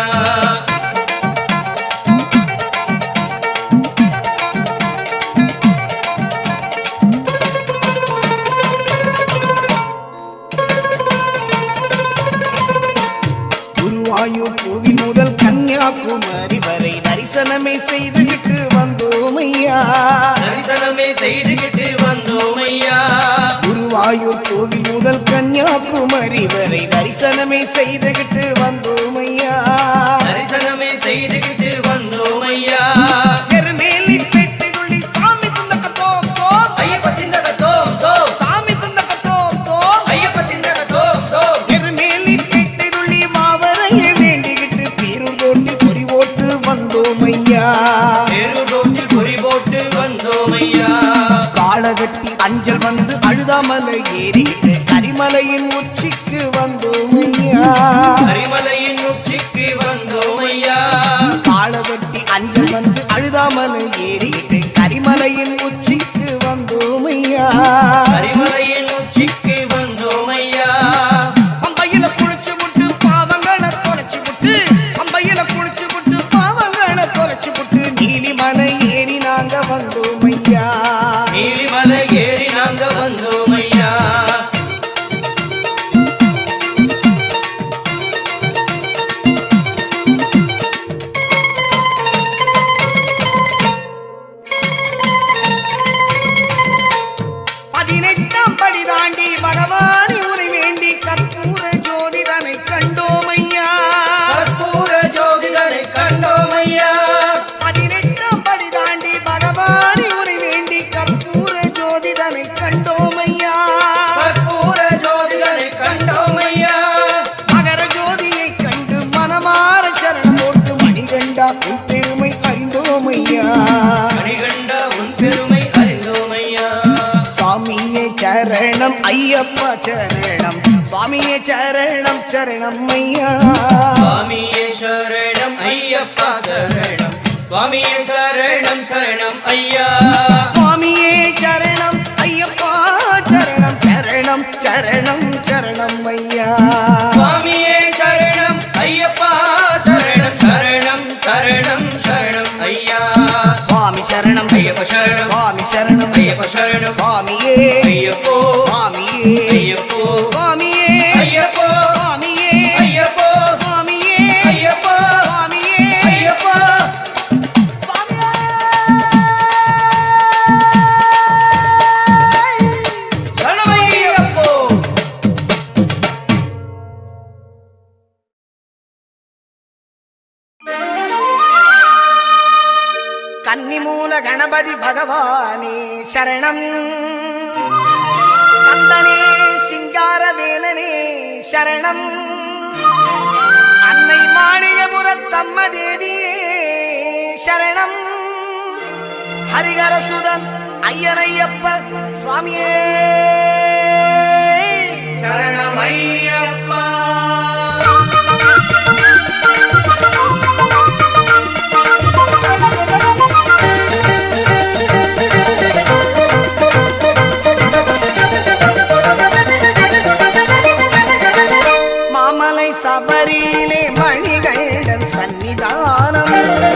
குருவாயூர் புவி முதல் கன்னியாகுமரி வரை தரிசனமே செய்துகிட்டு வந்தோம் ஐயா தரிசனமே செய்துகிட்டு வந்தோம் ஐயா குருவாயூர் கோவில் முதல் கன்னியாகுமரி வரை தரிசனமே செய்துகிட்டு வந்தோம் ஐயா தரிசனமே செய்துகிட்டு வந்தோம் ஐயா எருமேலி பெட்டிகுள்ளி சாமி துந்தக்க தோம் தோம் ஐயப்ப திந்தக தோம் தோம் சாமி துந்தக்க தோம் தோம் ஐயப்ப திந்தக தோம் தோம் எருமேலி பெட்டிகுள்ளி மாவரையை வேண்டிக்கிட்டு பீரும் போட்டு பொறி ஓட்டு வந்தோம் ஐயா பேரு ரோட்டில் பொறி போட்டு வந்தோம் ஐயா காளகட்டி அஞ்சல் வந்து அழுதாமலை ஏறிக்கிட்டு கரிமலையின் உச்சிக்கு வந்தோம் ஐயா கரிமலையின் உச்சிக்கு வந்தோம் ஐயா காளகட்டி அஞ்சல் வந்து அழுதாமலை ஏறிக்கிட்டு கரிமலையின் உச்சிக்கு வந்தோம் ஐயா கரிமலையின் உச்சிக்கு வந்தோம் ஐயா பம்பையில குளிச்சு விட்டு பாவங்களை தொலைச்சு விட்டு பம்பையில குளிச்சு விட்டு பாவங்களை தொலைச்சு விட்டு நீலிமலை ஏறி நாங்க வந்தோம் ஐயா நீலிமலை ஏறி நாங்க வந்தோம் ஐயா சரணம் ஐயப்பா சரணம் சுவாமியே சரணம் சரணம் ஐயா சுவாமியே சரணம் ஐயப்பா சரணம் சுவாமியே சரணம் சரணம் ஐயா சுவாமியே சரணம் ஐயப்பா சரணம் சரணம் சரணம் சரணம் ஐயா சுவாமியே சரணம் ஐயப்பா சரணம் சரணம் சரணம் சரணம் ஐயா சுவாமி சரணம் ஐயப்ப சரணம் சுவாமி சரணம் ஐயப்ப சரணம் சுவாமியே ஐயப்போ சுவாமியே ஐயப்போ சுவாமியே ஐயப்போ சுவாமியே ஐயப்போ சுவாமியே ஐயப்போ சுவாமியே ஐயப்போ சரணமையப்போ கன்னிமூல கணபதி பகவானே சரணம் கந்தனே சிங்கார வேலனே சரணம் அன்னை மாளிகபுரத்தம்ம தேவியே சரணம் ஹரிகரசுதன் ஐயனையப்ப சுவாமியே சரணமையப்பா மாமலை சபரியிலே மணிகண்டன் சன்னிதானம்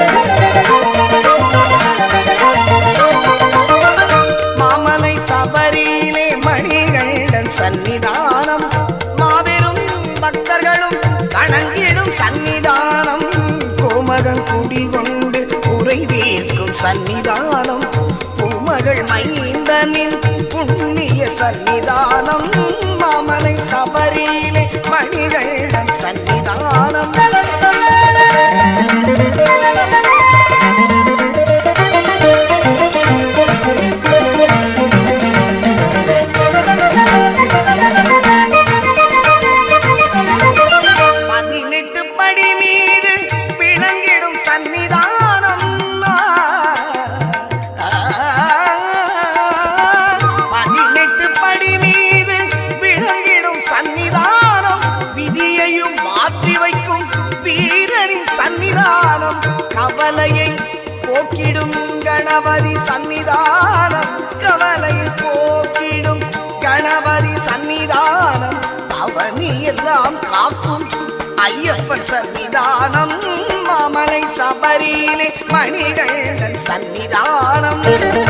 மாமலை சபரியிலே மணிகண்டன் சன்னிதானம் மாபெரும் பக்தர்களும் வணங்கிடும் சன்னிதானம் கோமகன் குடிகொண்டு குறை தீர்க்கும் சன்னிதானம் பூமகள் மைந்தனின் புண்ணிய சன்னிதானம் மாமலை சபரியிலே மணிகண்டன் சன்னிதானம் பதினெட்டு படி மீது விளங்கிடும் சன்னிதானம் பதினெட்டு படி மீது விளங்கிடும் சன்னிதானம் விதியையும் மாற்றி வைக்கும் வீரனின் சன்னிதானம் கவலையை போக்கிடும் கணபதி சன்னிதானம் கவலையை போக்கிடும் கணபதி சன்னிதானம் அவனி எல்லாம் காக்கும் ஐயப்பன் சன்னிதானம் மாமலை சபரியிலே மணிகண்டன் சன்னிதானம்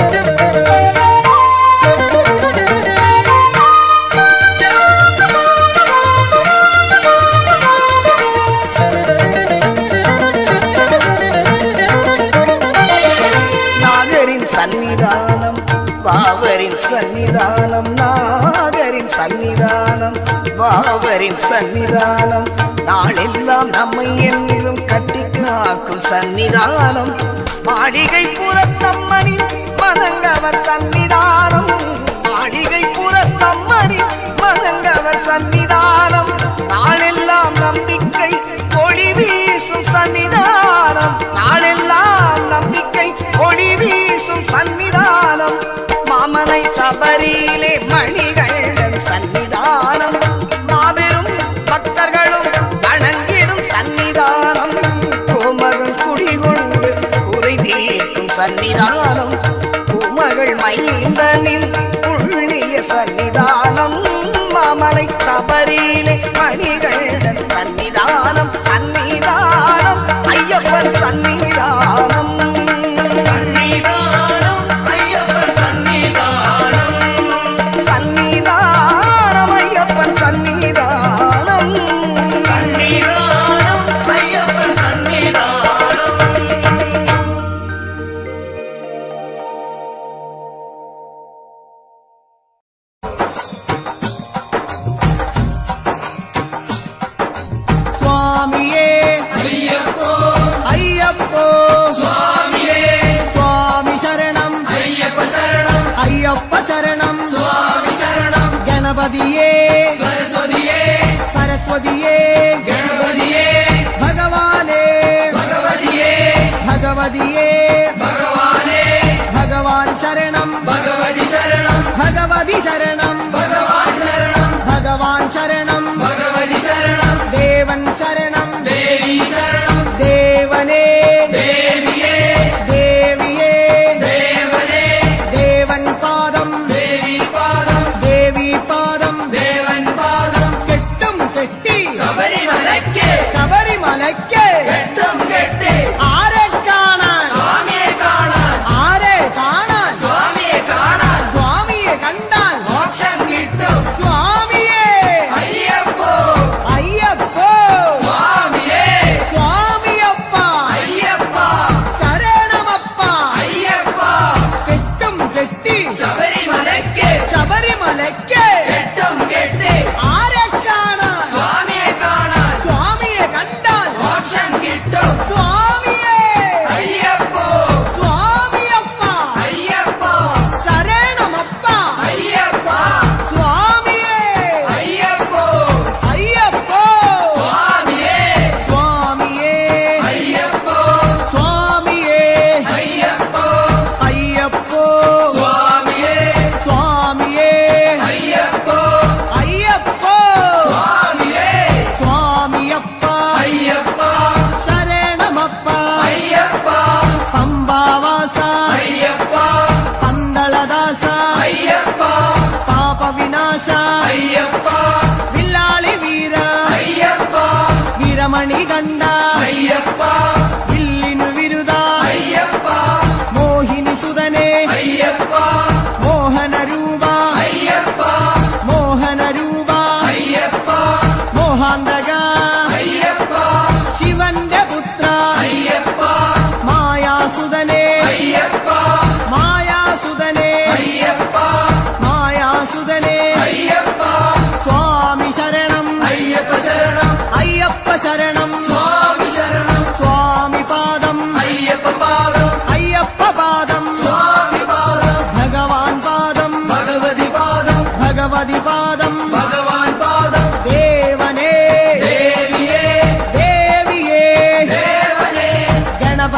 நாகரின் சன்னிதானம் பாவரின் சன்னிதானம் நாகரின் சன்னிதானம் பாவரின் சன்னிதானம் நாளெல்லாம் நம்மை என்றும் கட்டி காக்கும் சன்னிதானம் மாளிகை புறத்தம்மனி மதங்கவர் சன்னிதானம் மாளிகை புறத்தம்மனி மதங்கவர் சன்னிதானம் நாளெல்லாம் நம்பிக்கை ஒளி வீசும் சன்னிதானம் நாளெல்லாம் நம்பிக்கை ஒளி வீசும் சன்னிதானம் மாமலை சபரியிலே மணிகண்டன் சன்னிதானம் மாபெரும் பக்தர்களும் வணங்கிடும் சன்னிதானம் கோமகன் குடிகொண்டு குறை தீர்க்கும் சன்னிதானம் பூமகள் மைந்தனின் புண்ணிய சன்னிதானம் மாமலை சபரியிலே மணிகண்டன் சன்னிதானம் சன்னிதானம் ஐயப்பன் சன்னிதானம் சன்னிதானம் ஐயப்பன் சன்னிதானம் சன்னிதானம் ஐயப்பன் சன்னிதானம் சன்னிதானம் ஐயப்பன் சன்னிதானம் சுவாமியே ஐயப்போ ஐயப்போ சுவாமியே சுவாமி சரணம் ஐயப்ப சரணம் ஐயப்ப சரணம் சுவாமி சரணம் கணபதியே சரஸ்வதியே சரஸ்வதியே கணபதியே பகவானே பகவதியே பகவதியே பகவானே பகவான் சரணம் பகவதி சரணம் பகவதி சரணம் பகவானே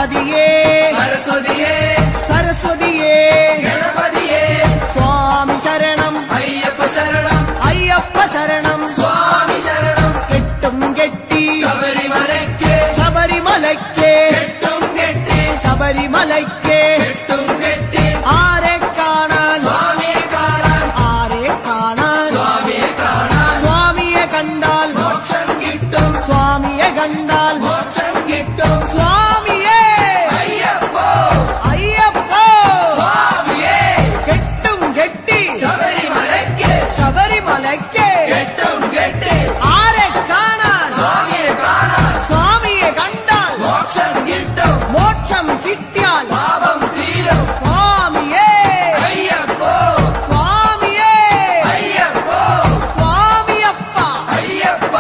ഗണപതിയേ സരസ്വതിയേ സരസ്വതിയേ ഗണപതിയേ സ്വാമി ശരണം അയ്യപ്പ ശരണം അയ്യപ്പ ശരണം സ്വാമി ശരണം കെട്ടും കെട്ടി ശബരിമലയ്ക്ക് ശബരിമലയ്ക്ക് കെട്ടും കെട്ടി ശബരിമലയ്ക്ക് കെട്ടും കെട്ടി ആരെ കാണാൻ സ്വാമിയെ കാണാൻ ആരെ കാണാൻ സ്വാമിയെ കാണാൻ സ്വാമിയെ കണ്ടാൽ മോക്ഷം കിട്ടും സ്വാമിയെ കണ്ടാൽ മോക്ഷം കിട്ടും സ്വാമിയെ അയ്യപ്പോ അയ്യപ്പോ സ്വാമിയേ കെട്ടും കെട്ടി ശബരിമലയ്ക്ക് ശബരിമലയ്ക്ക് കെട്ടും കെട്ടി ആരെ കാണാൻ സ്വാമിയെ കാണാൻ സ്വാമിയെ കണ്ടാൽ മോക്ഷം കിട്ടും മോക്ഷം കിട്ടിയാൽ പാപം തീരും സ്വാമിയെ അയ്യപ്പോ സ്വാമിയെ അയ്യപ്പോ സ്വാമിയപ്പ അയ്യപ്പ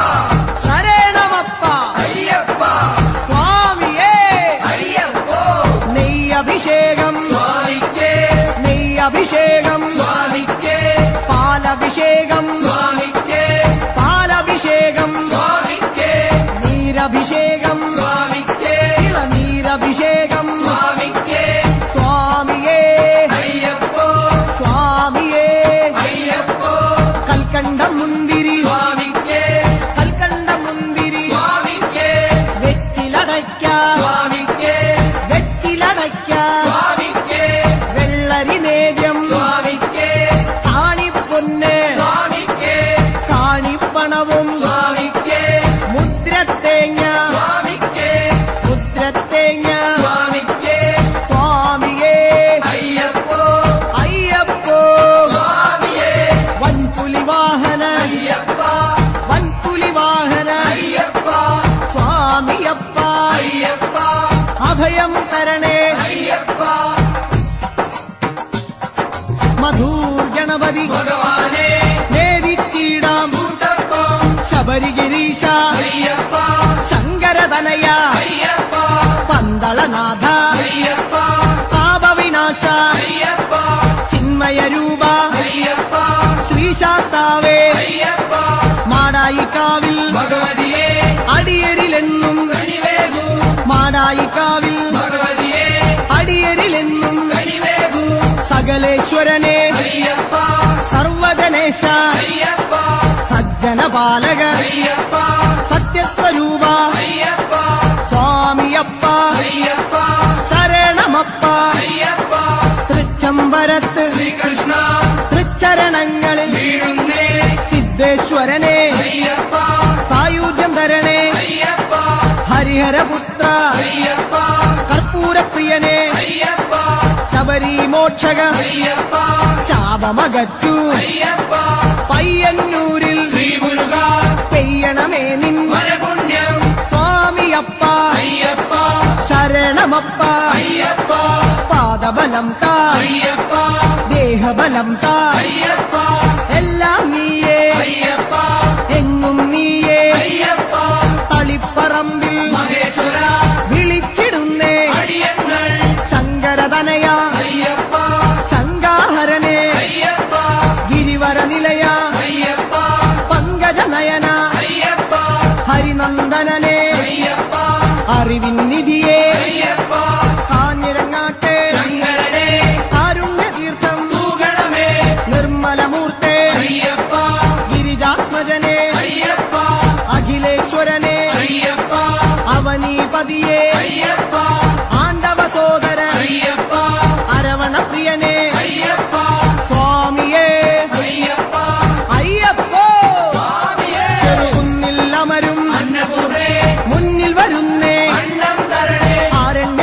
ശരണമപ്പ അയ്യപ്പ സ്വാമിയെ അയ്യപ്പോ നെയ്യഭിഷേകം സ്വാമിക്ക് നെയ്യഭിഷേകം സ്വാമിക്ക് പാലഭിഷേകം സ്വാമിക്ക് പാലഭിഷേകം സ്വാമിക്ക് നീരഭിഷേകം സ്വാമിക്ക് നീരഭിഷേകം സ്വാമിക്ക് സ്വാമിയേ അയ്യപ്പോ സ്വാമിയേ അയ്യപ്പോ കൽക്കണ്ട മുന്തിരി സ്വാമിക്ക് കൽക്കണ്ട മുന്തിരി സ്വാമിക്ക് വെറ്റിലടയ്ക്ക സ്വാമിക്ക് വെറ്റിലടയ്ക്ക സ്വാമിക്ക് വെള്ളരി നേദ്യം സ്വാമിക്ക് കാണിപ്പൊന്ന് സ്വാമിക്ക് കാണിപ്പണവും സ്വാമിക്ക് മുദ്രത്തേങ്ങ സ്വാമിക്ക് മുദ്രത്തേങ്ങ സ്വാമിക്ക് സ്വാമിയേ അയ്യപ്പോ അയ്യപ്പോ സ്വാമിയേ വൻപുലി വാഹന അയ്യപ്പ വൻപുലി വാഹന അയ്യപ്പ സ്വാമിയപ്പ അയ്യപ്പ അഭയം തരണേ അയ്യപ്പ മധൂർ ഗണപതി ഭഗവാനെ നേരിച്ചിടാം കൂട്ടപ്പം ശബരിഗിരീശ അയ്യപ്പ ശങ്കരതനയ അയ്യപ്പ പന്തളനാഥ അയ്യപ്പ പാപവിനാശ അയ്യപ്പ ചിന്മയ രൂപ അയ്യപ്പ ശ്രീശാസ്താവേ അയ്യപ്പ മാടായിക്കാവിൽ ഭഗവതിയെ അടിയരിലെന്നും കനിവേകൂ മാടായിക്കാവിൽ ഭഗവതിയെ അടിയരിലെന്നും കനിവേകൂ സകലേശ്വരനെ അയ്യപ്പ സർവഗണേശ അയ്യപ്പ സജ്ജന ബാലക അയ്യപ്പ സത്യസ്വരൂപ അയ്യപ്പ സ്വാമിയപ്പ അയ്യപ്പ ശരണമപ്പ അയ്യപ്പ തൃച്ചംബരത്ത് ശ്രീകൃഷ്ണ തൃച്ചരണങ്ങളിൽ വീഴുന്നേ സിദ്ധേശ്വരനെ അയ്യപ്പ സായുജ്യം തരണേ അയ്യപ്പ ഹരിഹരപുത്ര അയ്യപ്പ കർപ്പൂരപ്രിയനെ അയ്യപ്പ ശബരി മോക്ഷക അയ്യപ്പ ശാപമകറ്റു അയ്യപ്പ പയ്യന്നൂരിൽ ശ്രീമുരുക പെയ്യണമേ നിൻ വരപുണ്യം സ്വാമിയപ്പ അയ്യപ്പ ശരണമപ്പ അയ്യപ്പ പാദബലം താ അയ്യപ്പ ദേഹബലം താ അയ്യപ്പ എല്ലാം നീയേ അയ്യപ്പ എങ്ങും നീയേ അയ്യപ്പ തളിപ്പറമ്പിൽ മഹേശ്വര വിളിച്ചിടുന്നേ അടിയങ്ങൾ ശങ്കരതനയ അയ്യപ്പ ശങ്കാഹരനെ അയ്യപ്പ ഗിരിവര നിലയ അയ്യപ്പ പങ്കജനയന അയ്യപ്പ ഹരിനന്ദനനെ അയ്യപ്പ അറിവിൻ നിധിയെ അയ്യപ്പ കാഞ്ഞിരങ്ങാട്ടെ ശങ്കരനെ കാരുണ്യതീർത്ഥം തൂകണമേ നിർമ്മലമൂർത്തെ അയ്യപ്പ ഗിരിജാത്മജനെ അയ്യപ്പ അഖിലേശ്വരനെ അയ്യപ്പ അവനീപതിയെ അയ്യപ്പ ആണ്ടവ സോദര അയ്യപ്പ അരവണപ്രിയനെ അയ്യപ്പ സ്വാമിയേ അയ്യപ്പ അയ്യപ്പോ സ്വാമിയേ ചെറുകുന്നിൽ അമരും അന്നപൂർണേ മുന്നിൽ വരുന്നേ അന്നം തരണേ ആരണ്യ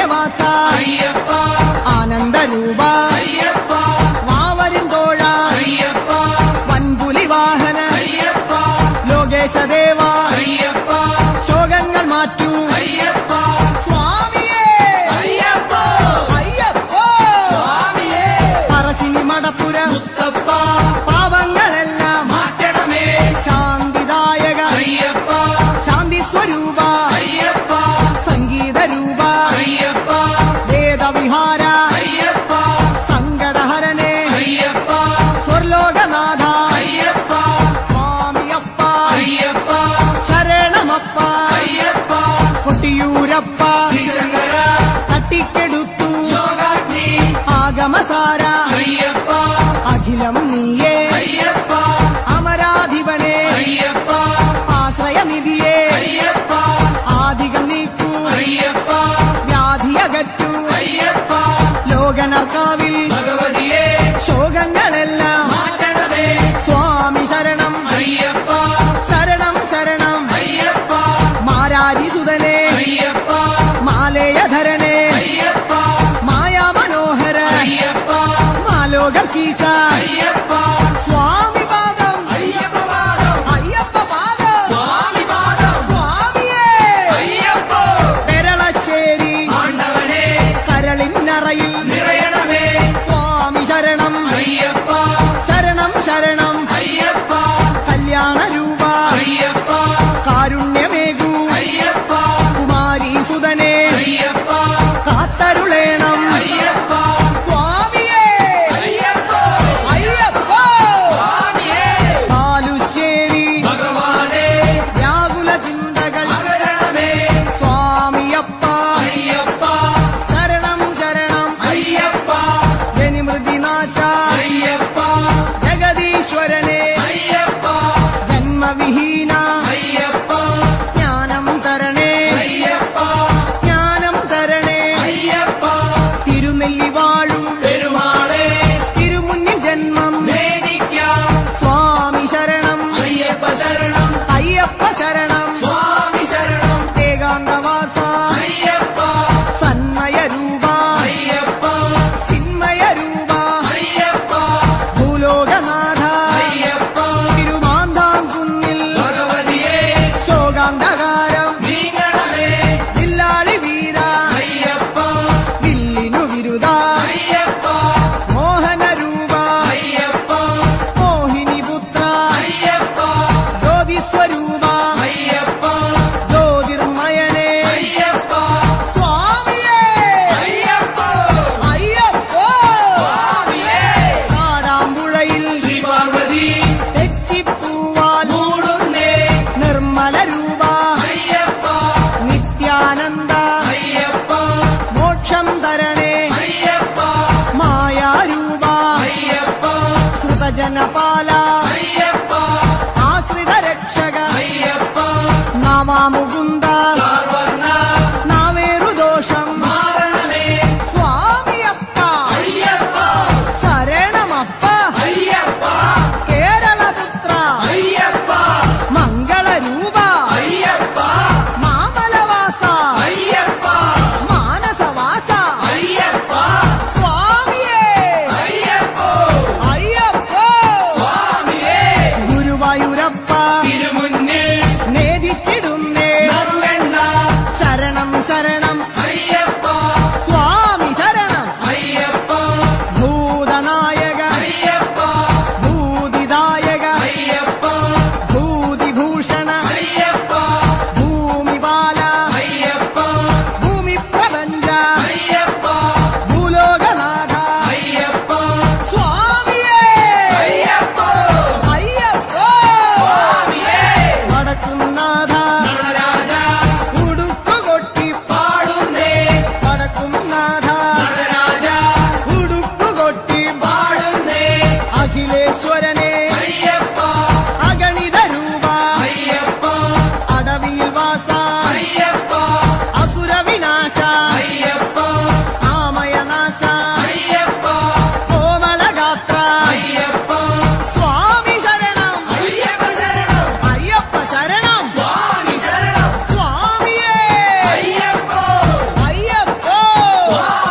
ആധാര അയ്യപ്പ അഖിലം നീയേ അയ്യപ്പ അമരാധിപനെ അയ്യപ്പ ആശ്രയനിധിയെ അയ്യപ്പ ആദികൾ നീക്കൂ അയ്യപ്പ വ്യാധിയകറ്റൂ അയ്യപ്പ ലോകനർക്കാവിൽ ഭഗവതിയെ ശോകങ്ങളെല്ലാം മാറ്റണമേ സ്വാമി ശരണം അയ്യപ്പ ശരണം ശരണം അയ്യപ്പ മാരാരിസുതനെ അയ്യപ്പ മാലേയധരനെ അയ്യപ്പ മായാ മനോഹര അയ്യപ്പ മാലോകീസ അയ്യപ്പ സ്വാമി പാദം അയ്യപ്പ പാദം അയ്യപ്പ പാദം സ്വാമി പാദം സ്വാമിയേ അയ്യപ്പ പെരളശ്ശേരി ആണ്ടവനെ കരളിന്നറയിൽ നിറയണമേ സ്വാമി ശരണം അയ്യപ്പ ശരണം ശരണം അയ്യപ്പ കല്യാണ രൂപ അയ്യപ്പ കാരുണ്യമേകൂ അയ്യപ്പ കുമാരി സുതനെ അയ്യപ്പ കാത്തരുളേണം അയ്യപ്പ സ്വാമിയേ അയ്യപ്പ അയ്യപ്പ സ്വാമിയേ ബാലുശ്ശേരി ഭഗവാനെ വ്യാകുല ചിന്തകൾ അകലണമേ സ്വാമിയപ്പ അയ്യപ്പ ശരണം ശരണം അയ്യപ്പ ജനിമൃതിനാശ അയ്യപ്പ ജഗദീശ്വരനെ അയ്യപ്പ ജന്മവിഹീന അയ്യപ്പ ജ്ഞാനം തരണേ അയ്യപ്പ ജ്ഞാനം തരണേ അയ്യപ്പ തിരുനെല്ലി വാഴും പെരുമാളെ തിരുമുന്നിൽ ജന്മം വേദിക്കാം സ്വാമി ശരണം അയ്യപ്പ ശരണം അയ്യപ്പ ശരണം സ്വാമി ശരണം ഏകാന്തവാസ അയ്യപ്പ സന്മയ രൂപ അയ്യപ്പ ചിന്മയ രൂപ അയ്യപ്പ ഭൂലോകനാഥ അയ്യപ്പ തിരുമാന്താം കുന്നിൽ ഭഗവതിയെ ശോകാന്തകാരം നീങ്ങണമേ വില്ലാളി വീര അയ്യപ്പ വില്ലിനു വിരുദ അയ്യപ്പ മോഹന രൂപ അയ്യപ്പ മോഹിനി പുത്ര അയ്യപ്പ ജ്യോതിസ്വരൂപ അയ്യപ്പ ജ്യോതിർമയനെ അയ്യപ്പ സ്വാമിയേ അയ്യപ്പ അയ്യപ്പോ സ്വാമിയേ കാടാമ്പുഴയിൽ ശ്രീ പാർവതി തെച്ചിപ്പൂവാൽ മൂടുന്നേ നിർമ്മല രൂപ അയ്യപ്പ നിത്യാനന്ദ അയ്യപ്പ മോക്ഷം തരണേ അയ്യപ്പ മായാരൂപ അയ്യപ്പ ശ്രുതജനപാല അയ്യപ്പ ആശ്രിത രക്ഷക അയ്യപ്പ നാമാമുകുന്ദ പാർവർണ്ണ നാവേറുദോഷം മാറണമേ സ്വാമിയപ്പ അയ്യപ്പ ശരണമപ്പ അയ്യപ്പ കേരളപുത്ര അയ്യപ്പ മംഗളരൂപ അയ്യപ്പ മാമലവാസ അയ്യപ്പ മാനസവാസ അയ്യപ്പ സ്വാമിയേ അയ്യപ്പ അയ്യപ്പോ സ്വാമിയേ ഗുരുവായൂരപ്പ തിരുമുന്നിൽ നേദിച്ചിടുന്നേ നറുവെണ്ണ ശരണം ശരണം അയ്യപ്പ സ്വാമി ശരണം അയ്യപ്പ ഭൂതനായക അയ്യപ്പ ഭൂതിദായക അയ്യപ്പ ഭൂതിഭൂഷണ അയ്യപ്പ ഭൂമിപാല അയ്യപ്പ ഭൂമി പ്രപഞ്ച അയ്യപ്പ ഭൂലോകനാഥ അയ്യപ്പ സ്വാമിയേ അയ്യപ്പ അയ്യപ്പോ സ്വാമിയേ വടക്കുംനാഥ നടരാജ ഉടുക്കുകൊട്ടി പാടുന്നേ വടക്കുംനാഥ നടരാജ ഉടുക്കുകൊട്ടി പാടുന്നേ അഖിലേശ്വരനെ അയ്യപ്പ അഗണിത രൂപ അയ്യപ്പ അടവിയിൽ വാസ അയ്യപ്പ അസുരവിനാശ അയ്യപ്പ ആമയനാശ അയ്യപ്പ കോമളഗാത്ര അയ്യപ്പ സ്വാമി ശരണം അയ്യപ്പ ശരണം അയ്യപ്പ ശരണം സ്വാമി ശരണം സ്വാമിയേ അയ്യപ്പ അയ്യപ്പോ സ്വാമി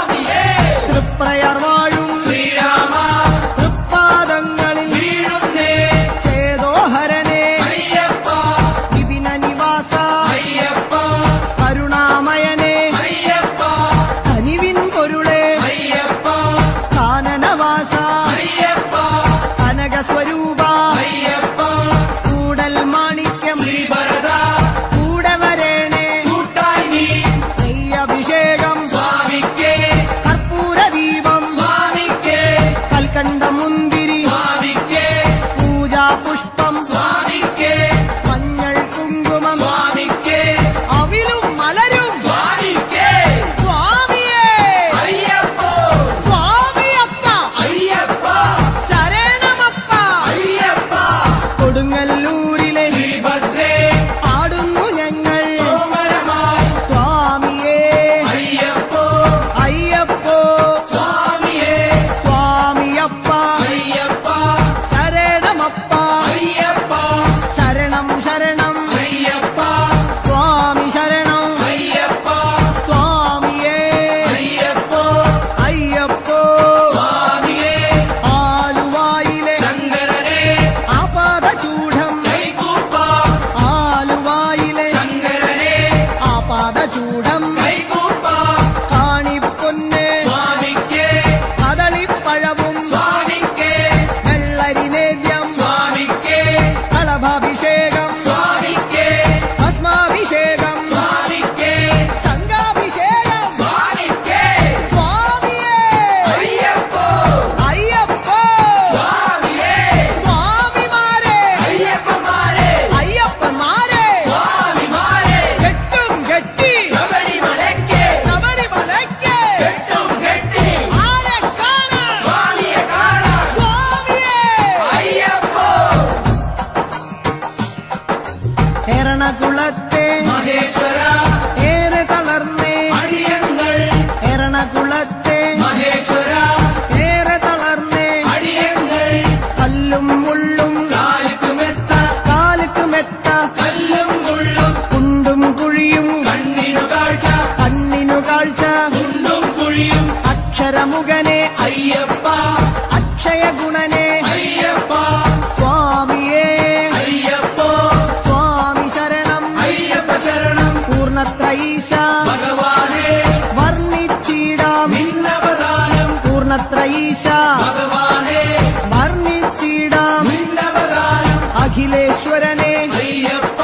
കാഴ്ച കുണ്ടും കുഴിയും അക്ഷരമുഖനെ അയ്യപ്പ അക്ഷയ ഗുണനെ അയ്യപ്പ സ്വാമിയേ അയ്യപ്പോ സ്വാമി ശരണം അയ്യപ്പ ശരണം പൂർണത്രയീശ ഭഗവാനെ വർണ്ണിച്ചിടാം നിന്നവദാനം പൂർണത്രയീശ ഭഗവാനെ വർണ്ണിച്ചിടാം നിന്നവദാനം അഖിലേശ്വരനെ അയ്യപ്പ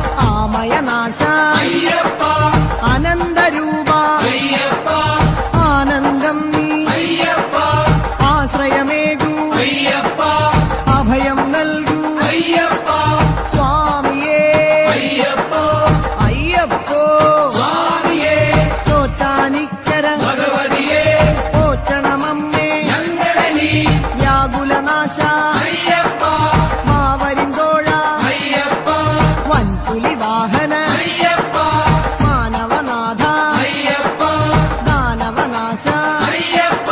ആമയനാശ അയ്യപ്പ അനന്തരൂപ അയ്യപ്പ ആനന്ദം നീ അയ്യപ്പ ആശ്രയമേകൂ അയ്യപ്പ അഭയം നൽകൂ അയ്യപ്പ സ്വാമിയേ അയ്യപ്പോ അയ്യപ്പോ സ്വാമിയേ ചോറ്റാനിക്കര ഭഗവതിയെ പോറ്റണമമ്മേ ഞങ്ങളെ നീ വ്യാകുലനാശ അയ്യപ്പ മാവരിന്തോഴ അയ്യപ്പ വൻപുലി വാഹന അയ്യപ്പ മാനവനാഥ അയ്യപ്പ ദാനവനാശ അയ്യപ്പ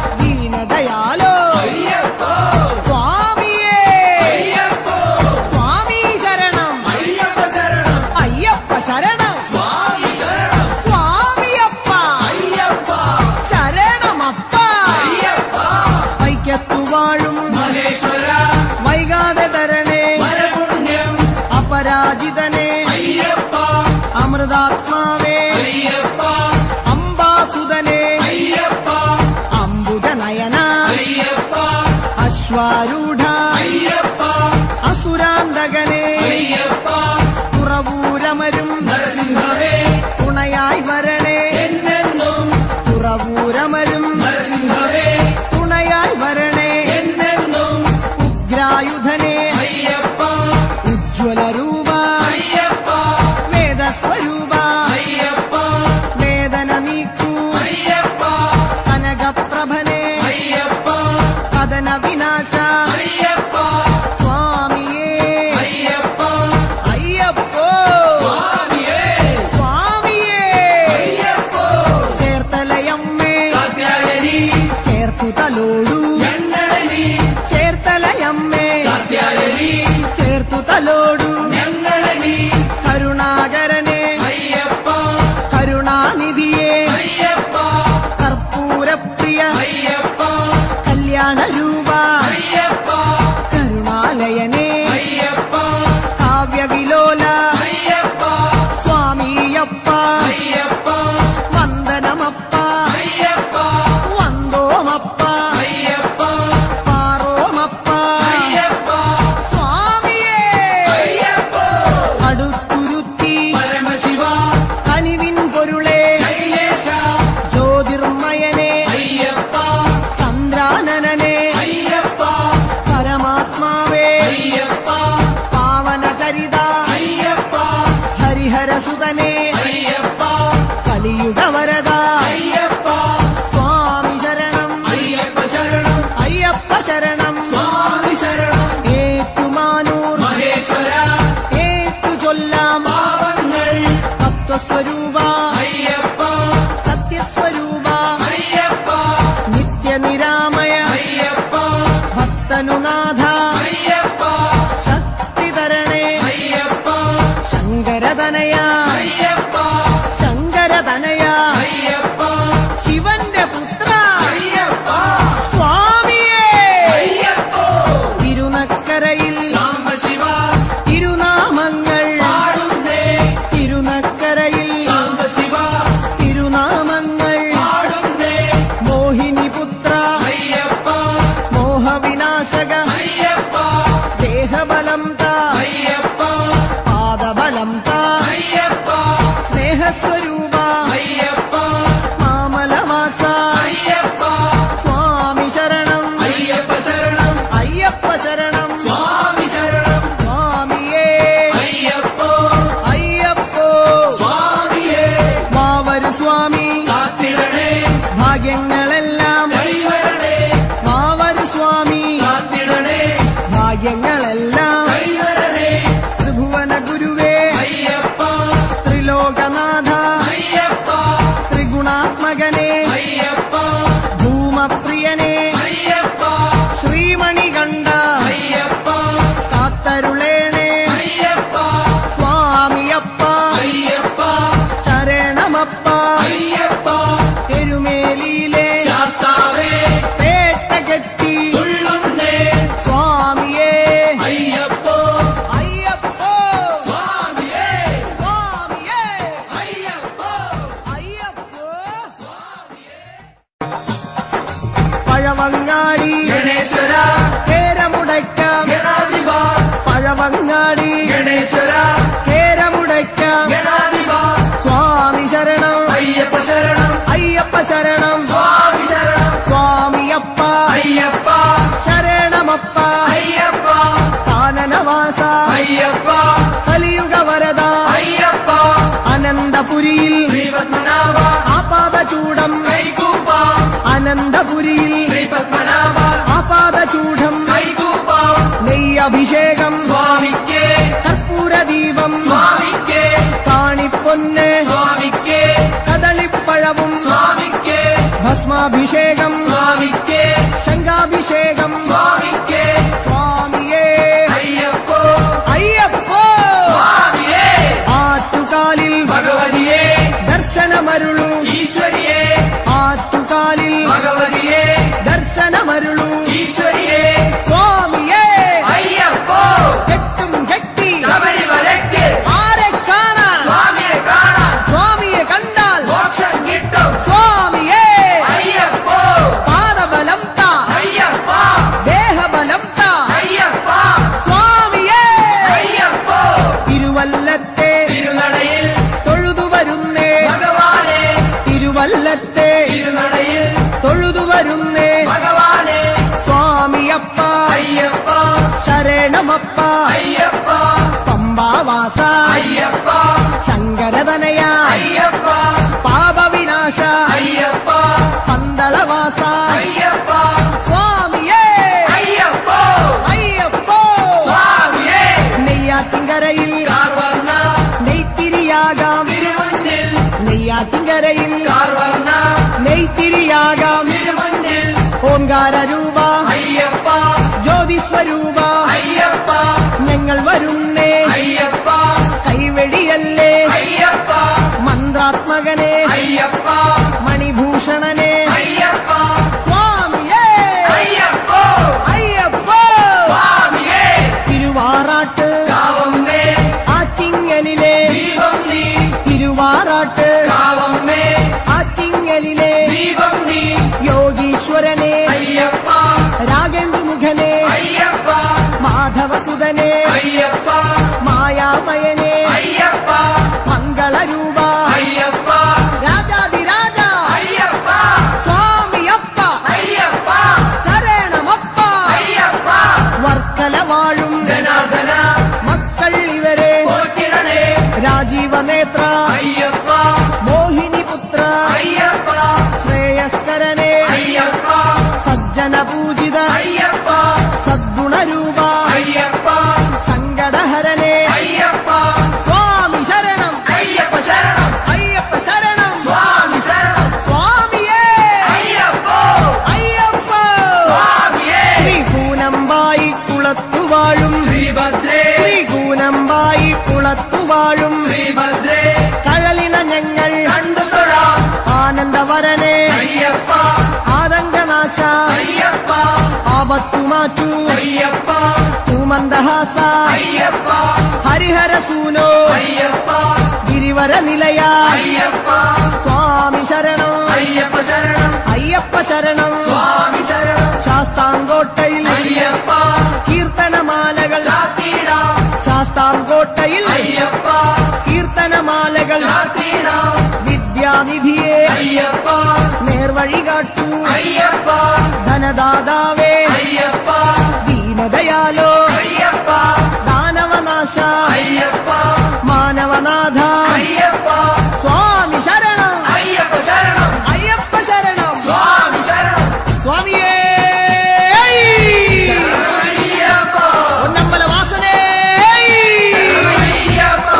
ദീനദയാലോ അയ്യപ്പ സ്വാമിയേ അയ്യപ്പോ സ്വാമി ശരണം അയ്യപ്പ ശരണം അയ്യപ്പ ശരണം സ്വാമി ശരണം സ്വാമിയപ്പ അയ്യപ്പ ശരണമപ്പ അയ്യപ്പ വൈക്കത്തു വാഴും മഹേശ്വര വൈകാതെ തരണേ പരപുണ്യം അപരാജിതനെ അയ്യപ്പ അമൃതാത്മാവേ അയ്യപ്പ അംബാസുതനെ അയ്യപ്പ അംബുജനയന അയ്യപ്പ അശ്വാരൂഢ അയ്യപ്പ അസുരാന്തകനെ അയ്യപ്പ തുറവൂരമരും നരസിംഹവേ തുണയായി വരണേ എന്നെന്നും തുറവൂരമരും നരസിംഹവേ തുണയായി വരണേ എന്നെന്നും ഉഗ്രായുധനെ അയ്യപ്പ ഉജ്ജ്വല രൂപ അയ്യപ്പ വേദസ്വരൂപ അയ്യപ്പ വേദന നീക്കൂ അയ്യപ്പ കനകപ്രഭനെ അയ്യപ്പ കഥന വിനാശ അയ്യപ്പ സ്വാമിയേ അയ്യപ്പ അയ്യപ്പോ സ്വാമിയേ സ്വാമിയേ അയ്യപ്പോ ചേർത്തലയമ്മേ കാത്യായനി ചേർത്തു തലോടു ഞങ്ങളെ നീ ചേർത്തലയമ്മേ കാത്യായനി ചേർത്തു തലോടു ഞങ്ങളെ നീ കരുണാകരനെ അയ്യപ്പ കരുണാനിധിയെ അയ്യപ്പ കർപ്പൂരപ്രിയ അയ്യപ്പ കല്യാണ രൂപ അയ്യപ്പ കരുണാലയനെ അയ്യപ്പ കാവ്യവിലോല അയ്യപ്പ സ്വാമിയപ്പ അയ്യപ്പ വന്ദനമപ്പ അയ്യപ്പ വന്തോമപ്പ അയ്യപ്പ പാറോമപ്പ അയ്യപ്പ സ്വാമിയേ അയ്യപ്പ അടുത്തുരുത്തി പരമശിവ കനിവിൻ പൊരുളേ ശൈലേശ ജ്യോതിർമയനെ അയ്യപ്പ ചന്ദ്രാനനെ അയ്യപ്പ പരമാത്മാവേ അയ്യപ്പ പാവനചരിത അയ്യപ്പ ഹരിഹരസുതനെ അയ്യപ്പ കലിയുഗവരദ അയ്യപ്പ സ്വാമി ശരണം അയ്യപ്പ ശരണം അയ്യപ്പ ശരണം സ്വാമി ശരണം ഏറ്റുമാനൂർ മഹേശ്വര ഏറ്റു ചൊല്ലാം പാവങ്ങൾ തത്വസ്വരൂപ അയ്യപ്പ സത്യസ്വരൂപ അയ്യപ്പ നിത്യനിരാമയ അയ്യപ്പ ഭക്തനുനാഥ അയ്യപ്പ ശക്തി തരണേ അയ്യപ്പ ശങ്കരതനയ അയ്യപ്പ ശങ്കരതനയ അയ്യപ്പ ശിവന്റെ പുത്ര അയ്യപ്പ സ്വാമിയേ അയ്യപ്പ തിരുനക്കരയിൽ സാംബശിവ തിരുനാമങ്ങൾ പാടുന്നേ തിരുനക്കരയിൽ സാംബശിവ തിരുനാമങ്ങൾ പാടുന്നേ മോഹിനിപുത്ര അയ്യപ്പ മോഹവിനാശക അയ്യപ്പ ദേഹബലം താ അയ്യപ്പ പാദബലം താ അയ്യപ്പ സ്നേഹസ്വരൂപ അയ്യപ്പ മാമലവാസ അയ്യപ്പ സ്വാമി ശരണം അയ്യപ്പ ശരണം അയ്യപ്പ ശരണം സ്വാമി ശരണം സ്വാമിയേ അയ്യപ്പോ അയ്യപ്പോ സ്വാമിയേ മാവരു സ്വാമി കാത്തിടണേ ഭാഗ്യങ്ങളെല്ലാം കൈവരണേ മാവരു സ്വാമി കാത്തിടണേ ഭാഗ്യങ്ങളെല്ലാം കൈവരണേ ത്രിഭുവന ഗുരുവേ അയ്യപ്പ ത്രിലോകനാഥ അയ്യപ്പ ത്രിഗുണാത്മകനെ അയ്യപ്പ ഭൂമപ്രിയനെ അയ്യപ്പ ശ്രീമണികണ്ഠ അയ്യപ്പ കാത്തരുളേണേ അയ്യപ്പ സ്വാമിയപ്പ അയ്യപ്പ ശരണമപ്പ അയ്യപ്പ പഴവങ്ങാടി ഗണേശ്വര കേരമുടയ്ക്കാം ഗണാധിപ പഴവങ്ങാടി ഗണേശ്വര കേരമുടയ്ക്കാം ഗണാധിപ സ്വാമി ശരണം അയ്യപ്പ ശരണം അയ്യപ്പ ശരണം സ്വാമി ശരണം സ്വാമിയപ്പ അയ്യപ്പ ശരണമപ്പ അയ്യപ്പ കാനനവാസ അയ്യപ്പ കലിയുഗ വരദ അയ്യപ്പ അനന്തപുരിയിൽ ശ്രീപത്മനാഭ ആപാദചൂടം കൈകൂപ്പ അനന്തപുരിയിൽ ശ്രീപത്മനാഭ ആപാദചൂഢം കൈകൂപ്പ നെയ്യഭിഷേകം സ്വാമിക്ക് കർപ്പൂരദീപം സ്വാമിക്ക് കാണിപ്പൊന്ന് സ്വാമിക്ക് കദളിപ്പഴവും സ്വാമിക്ക് ഭസ്മാഭിഷേകം സ്വാമിക്ക് ശംഖാഭിഷേകം സ്വാമിക്ക് സ്വാമിയേ അയ്യപ്പോ അയ്യപ്പോ സ്വാമിയേ ആറ്റുകാലിൽ ഭഗവതിയെ ദർശനമരുളു ഈശ്വരിയെ ആറ്റുകാലിൽ ഭഗവതിയെ ദർശനമരുളു ഈശ്വരിയെ സ്വാമിയേ അയ്യപ്പോ കെട്ടും കെട്ടി ശബരിമലയ്ക്ക് ആരെ കാണാൻ സ്വാമിയെ കാണാൻ സ്വാമിയെ കണ്ടാൽ മോക്ഷം കിട്ടും സ്വാമിയേ അയ്യപ്പോ പാദബലം താ അയ്യപ്പ ദേഹബലം താ അയ്യപ്പ സ്വാമിയേ അയ്യപ്പോ തിരുവല്ലത്തെ തിരുനടയിൽ തൊഴുതു വരുന്നേ ഭഗവാനെ തിരുവല്ലത്തെ തിരുനടയിൽ തൊഴുതു വരുന്നേ ഭഗവാനെ സ്വാമിയപ്പ അയ്യപ്പ ശരണമപ്പ അയ്യപ്പ പമ്പാവാസ അയ്യപ്പ ശങ്കരതനയ അയ്യപ്പ പാപവിനാശ അയ്യപ്പ പന്തളവാസ അയ്യപ്പ സ്വാമിയേ അയ്യപ്പോ അയ്യപ്പോ സ്വാമിയേ നെയ്യാറ്റിൻകരയിൽ കാർവർണ നെയ്ത്തിരിയാകാം തിരുമുന്നിൽ നെയ്യാറ്റിൻകരയിൽ കാർവർണ നെയ്ത്തിരിയാകാം തിരുമുന്നിൽ ഓങ്കാര രൂപ അയ്യപ്പ ജ്യോതിസ്വരൂപ അയ്യപ്പ ഞങ്ങൾ വരുന്നേ അയ്യപ്പ കൈവെടിയല്ലേ അയ്യപ്പ മന്ത്രാത്മകനെ അയ്യപ്പ മണിഭൂഷണനെ അയ്യപ്പ സ്വാമിയേ അയ്യപ്പോ അയ്യപ്പോ സ്വാമിയേ തിരുവാറാട്ട് കാവമ്മേ ആറ്റിങ്ങലിലെ ദീപം നീ തിരുവാറാട്ട് കാവമ്മേ ആറ്റിങ്ങലിലെ ദീപം നീ യോഗീശ്വരനെ അയ്യപ്പ രാഗേന്ദ്രമുഖനെ അയ്യപ്പ മാധവസുതനെ അയ്യപ്പ മായാമയനെ അയ്യപ്പ മംഗളരൂപ അയ്യപ്പ രാജാതിരാജ അയ്യപ്പ സ്വാമിയപ്പ അയ്യപ്പ ശരണമപ്പ അയ്യപ്പ വർക്കല വാഴും ധനാധന മക്കൾ ഇവരെ പോറ്റിടണേ രാജീവനേത്ര അയ്യപ്പ മോഹിനിപുത്ര അയ്യപ്പ ശ്രേയസ്കരനെ അയ്യപ്പ സജ്ജന പൂജിത അയ്യപ്പ സദ്ഗുണരൂപ അയ്യപ്പ സങ്കടഹരനെ അയ്യപ്പ സ്വാമി ശരണം അയ്യപ്പ ശരണം അയ്യപ്പ ശരണം സ്വാമി ശരണം സ്വാമിയേ അയ്യപ്പോ അയ്യപ്പ സ്വാമിയേ ശ്രീ കൂനമ്പായി കുളത്തുവാഴും ശ്രീഭദ്രേ ശ്രീ കൂനമ്പായി കുളത്തുവാഴും ശ്രീഭദ്രേ കഴലിന ഞങ്ങൾ കണ്ടു തൊഴാം ആനന്ദവരനെ അയ്യപ്പ ആതങ്കനാശ അയ്യപ്പ ആപത്തുമാറ്റു അയ്യപ്പ തൂമന്ദഹാസ അയ്യപ്പ ഹരിഹരസൂനോ അയ്യപ്പ ഗിരിവര നിലയ അയ്യപ്പ സ്വാമി ശരണം അയ്യപ്പ ശരണം അയ്യപ്പ ശരണം സ്വാമി ശരണം ശാസ്താംകോട്ടയിൽ അയ്യപ്പ കീർത്തനമാലകൾ ചാത്തിടാം ശാസ്താംകോട്ടയിൽ അയ്യപ്പ കീർത്തനമാലകൾ ചാത്തിടാം വിദ്യാനിധിയെ അയ്യപ്പ നേർവഴി കാട്ടൂ അയ്യപ്പ ധനദാതാവേ അയ്യപ്പ ദീനദയാലോ അയ്യപ്പ ദാനവനാശ അയ്യപ്പ മാനവനാഥ അയ്യപ്പ സ്വാമി ശരണം അയ്യപ്പ ശരണം അയ്യപ്പ ശരണം സ്വാമി ശരണം സ്വാമിയേ അയ്യപ്പ പൊന്നമ്പല വാസനേ അയ്യപ്പ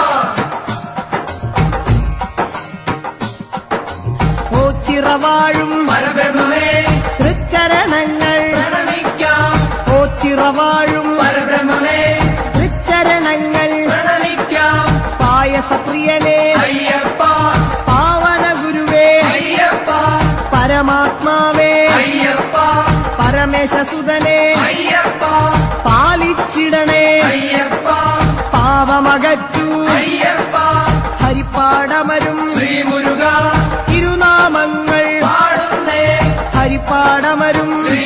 ഓച്ചിറവാഴും പരബ്രഹ്മമേ തൃച്ചരണങ്ങൾ പ്രണമിക്കാം ഓച്ചിറവാഴും പരബ്രഹ്മമേ തൃച്ചരണങ്ങൾ പ്രണമിക്കാം പായസപ്രിയനെ അയ്യപ്പ പാവന ഗുരുവേ അയ്യപ്പ പരമാത്മാവേ അയ്യപ്പ പരമേശസുതനെ അയ്യപ്പ പാലിച്ചിടണേ അയ്യപ്പ പാവമകറ്റൂ അയ്യപ്പ ഹരിപ്പാടമരും ശ്രീ മുരുക തിരുനാമങ്ങൾ പാടുന്നേ ഹരിപ്പാടമരും ശ്രീ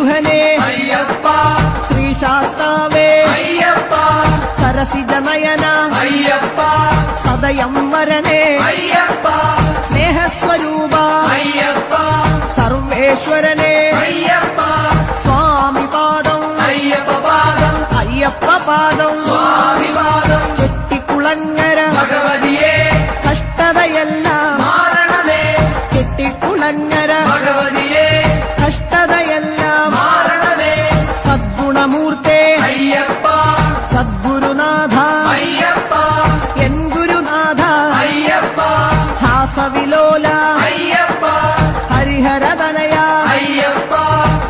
ഗുഹനേ ஐயப்பா ശ്രീ ശാസ്താവേ ஐயப்பா സരസിജനയന ஐயப்பா സദയം വരണേ ஐயப்பா സ്നേഹസ്വരൂപ ஐயப்பா സർവേശ്വരനെ ஐயப்பா സ്വാമി പാദം ஐயப்ப பாதம் അയ്യപ്പ പാദം சுவாமி பாதம் കെട്ടിക്കുളങ്ങര பகவதியே കഷ്ടതയെല്ലാം மாரணமே കെട്ടിക്കുളങ്ങര பகவதியே കഷ്ടതയെല്ലാം மாரணமே സദ്ഗുണമൂർത്തേ ஐயப்பா സദ്ഗുരുനാഥ ஐயப்பா എൻ ഗുരുനാഥ ஐயப்பா ഹാസവിലോല ஐயப்பா ഹരിഹരതനയ ஐயப்பா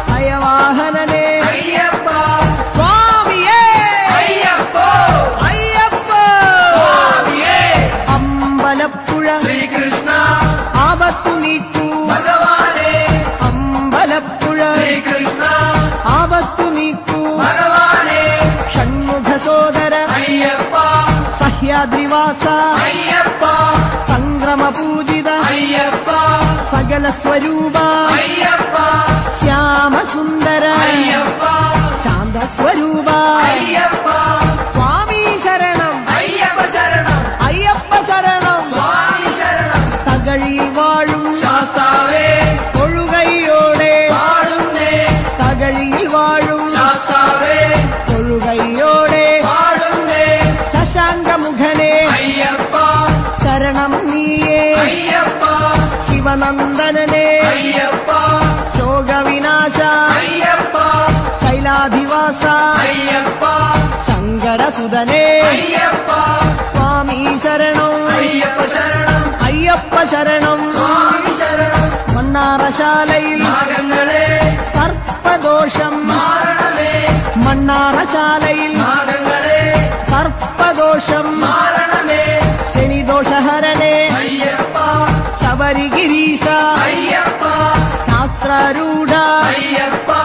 ഭയവാഹനനെ ஐயப்பா സ്വാമിയേ ஐயப்போ അയ്യപ്പ சுவாமியே അമ്പലപ്പുഴ ஸ்ரீ கிருஷ்ணா ആപത്തു നീക്കൂ பகவானே അമ്പലപ്പുഴ ஸ்ரீ கிருஷ்ணா ആപത്തു നീക്കൂ பகவானே ഷൺമുഖ സോദര ஐயப்பா സഹ്യാദ്രിവാസ ஐயப்பா സംക്രമ പൂജിത ஐயப்பா സകല സ്വരൂപ ஐயப்பா ശ്യാമസുന്ദര ஐயப்பா ശാന്ത സ്വരൂപ ஐயப்பா സ്വാമി ശരണം ஐயப்ப சரணம் അയ്യപ്പ ശരണം சுவாமி சரணம் തകഴിയിൽ വാഴും சாஸ்தாவே തൊഴുകൈയോടെ பாடுந்தே തകഴിയിൽ വാഴും சாஸ்தாவே തൊഴുകൈയോടെ பாடுந்தே ശശാങ്കമുഖനെ ஐயப்பா ശരണം നീയേ ஐயப்பா ശിവനന്ദനനെ ஐயப்பா ശോകവിനാശ ஐயப்பா ശൈലാധിവാസ ஐயப்பா ശങ്കരസുതനെ ஐயப்பா സ്വാമി ശരണം ஐயப்ப சரணம் അയ്യപ്പ ശരണം சுவாமி சரணம் മണ്ണാറശാലയിൽ நாகங்களே സർപ്പദോഷം மாரணமே മണ്ണാറശാലയിൽ நாகங்களே സർപ്പദോഷം மாரணமே ശനിദോഷഹരനെ ஐயப்பா ശബരിഗിരീശ ஐயப்பா ശാസ്ത്രരൂഢ ஐயப்பா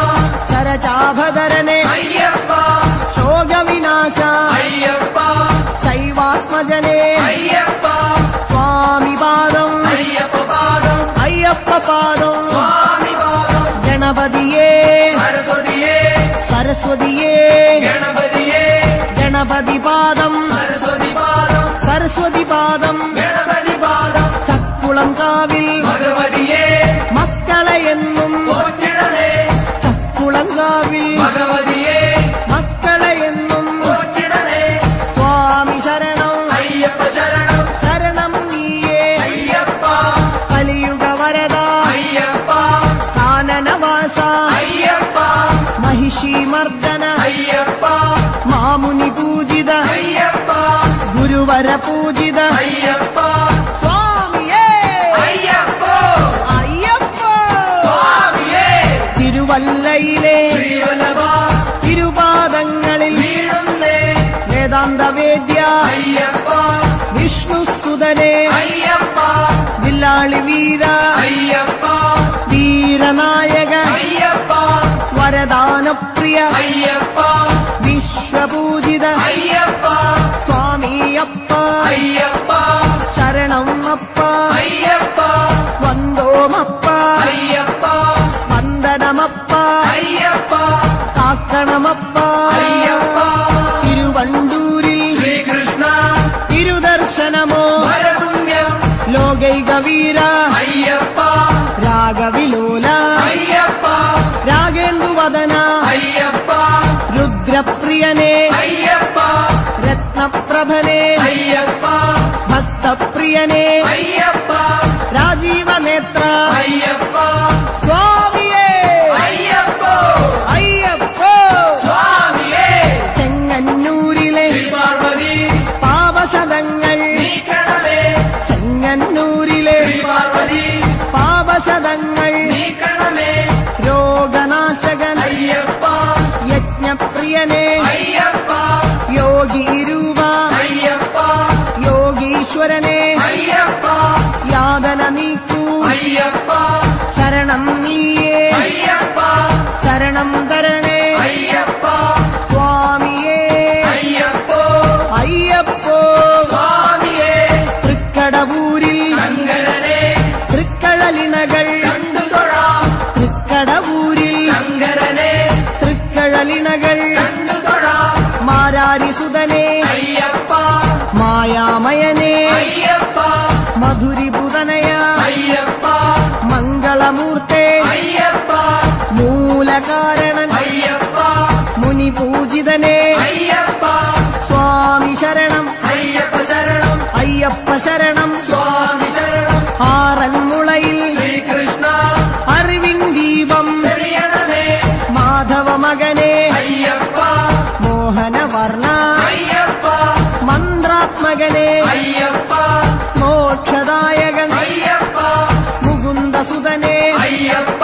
ശരചാഭധരനെ ஐயப்பா ശോകവിനാശ ஐயப்பா ശൈവാത്മജനെ ஐயப்பா സ്വാമി പാദം ஐயப்ப பாதம் അയ്യപ്പ പാദം சுவாமி பாதம் ഗണപതിയേ சரஸ்வதியே സരസ്വതിയേ கணபதியே ഗണപതി പാദം சரஸ்வதி பாதம் സരസ്വതി പാദം கணபதி பாதம் ചക്കുളം കാവിൽ பகவதியே മക്കളെ എന്നും போற்றிடலே ചക്കുളം കാവിൽ பகவதியே മക്കളെ എന്നും போற்றிடலே സ്വാമി ശരണം ஐயப்ப சரணம் ശരണം നീയേ ஐயப்பா കലിയുഗ വരദ ஐயப்பா കാനനവാസ ஐயப்பா മഹിഷി മർദ്ദന ஐயப்பா മാമുനി പൂജിത ஐயப்பா ഗുരുവര പൂജിത ஐயப்பா സ്വാമിയേ ஐயப்போ അയ്യപ്പ சுவாமியே തിരുവല്ലയിലെ ஸ்ரீவல்லபா തിരുപാദങ്ങളിൽ வீழுந்தே വേദാന്തവേദ്യ ஐயப்பா വിഷ്ണുസുതനെ ஐயப்பா വില്ലാളി വീര ஐயப்பா വീരനായക ஐயப்பா വരദാനപ്രിയ ஐயப்பா വിശ്വപൂജിത ஐயப்பா സ്വാമിയപ്പ ஐயப்பா ശരണം അപ്പ ஐயப்பா വന്ദോമപ്പ ஐயப்பா വന്ദനമപ്പ ஐயப்பா കാക്കണമപ്പ ஐயப்பா തിരുവണ്ടൂരിൽ ஸ்ரீ கிருஷ்ணா തിരുദർശനമോ வரபுண்ணியம் ലോകൈക വീര ஐயப்பா രാഗവിലോല ஐயப்பா രാഗേന്ദുവദന ஐயப்பா രുദ്രപ്രിയനെ ஐயப்பா രത്നപ്രഭനെ ஐயப்பா ഭക്തപ്രിയനെ ஐயப்பா രാജീവനേത്ര ஐயப்பா സ്വാമിയേ ஐயப்போ അയ്യപ്പോ சுவாமியே ചെങ്ങന്നൂരിലെ ஸ்ரீ பார்வதி പാപശതങ്ങൾ நீக்கணமே ചെങ്ങന്നൂരിലെ ஸ்ரீ பார்வதி പാപശതങ്ങൾ நீக்கணமே രോഗനാശകൻ ஐயப்பா യജ്ഞപ്രിയനെ ஐயப்பா യോഗി രൂപ ஐயப்பா യോഗീശ്വരനെ ஐயப்பா യാതന നീക്കൂ ஐயப்பா ശരണം നീയേ ஐயப்பா ശരണം തരണേ ஐயப்பா സ്വാമിയേ ஐயப்போ അയ്യപ്പോ சுவாமியே തൃക്കടവൂരിൽ சங்கரனே തൃക്കഴലിണകൾ கண்டு தொழாம் തൃക്കടവൂരിൽ சங்கரனே മധുരിപുതനയ ஐயப்ப മംഗളമൂർത്തേ ஐயப்ப മൂലകാരണൻ ஐயப்ப മുനിപൂജിതനേ ஐயப்ப സ്വാമി ശരണം ஐயப்ப சரணம் അയ്യപ്പ ശരണം சுவாமி சரணம் ആറന്മുളയിൽ ஸ்ரீ கிருஷ்ணா അറിവിൻ ദീപം தெரியணமே മാധവ മകനെ ஐயப்ப മോഹനവർണ ஐயப்ப മന്ത്രാത്മകനെ ஐயப்ப മോക്ഷദായകൻ ஐயப்ப മുകുന്ദസുതനെ ஐயப்ப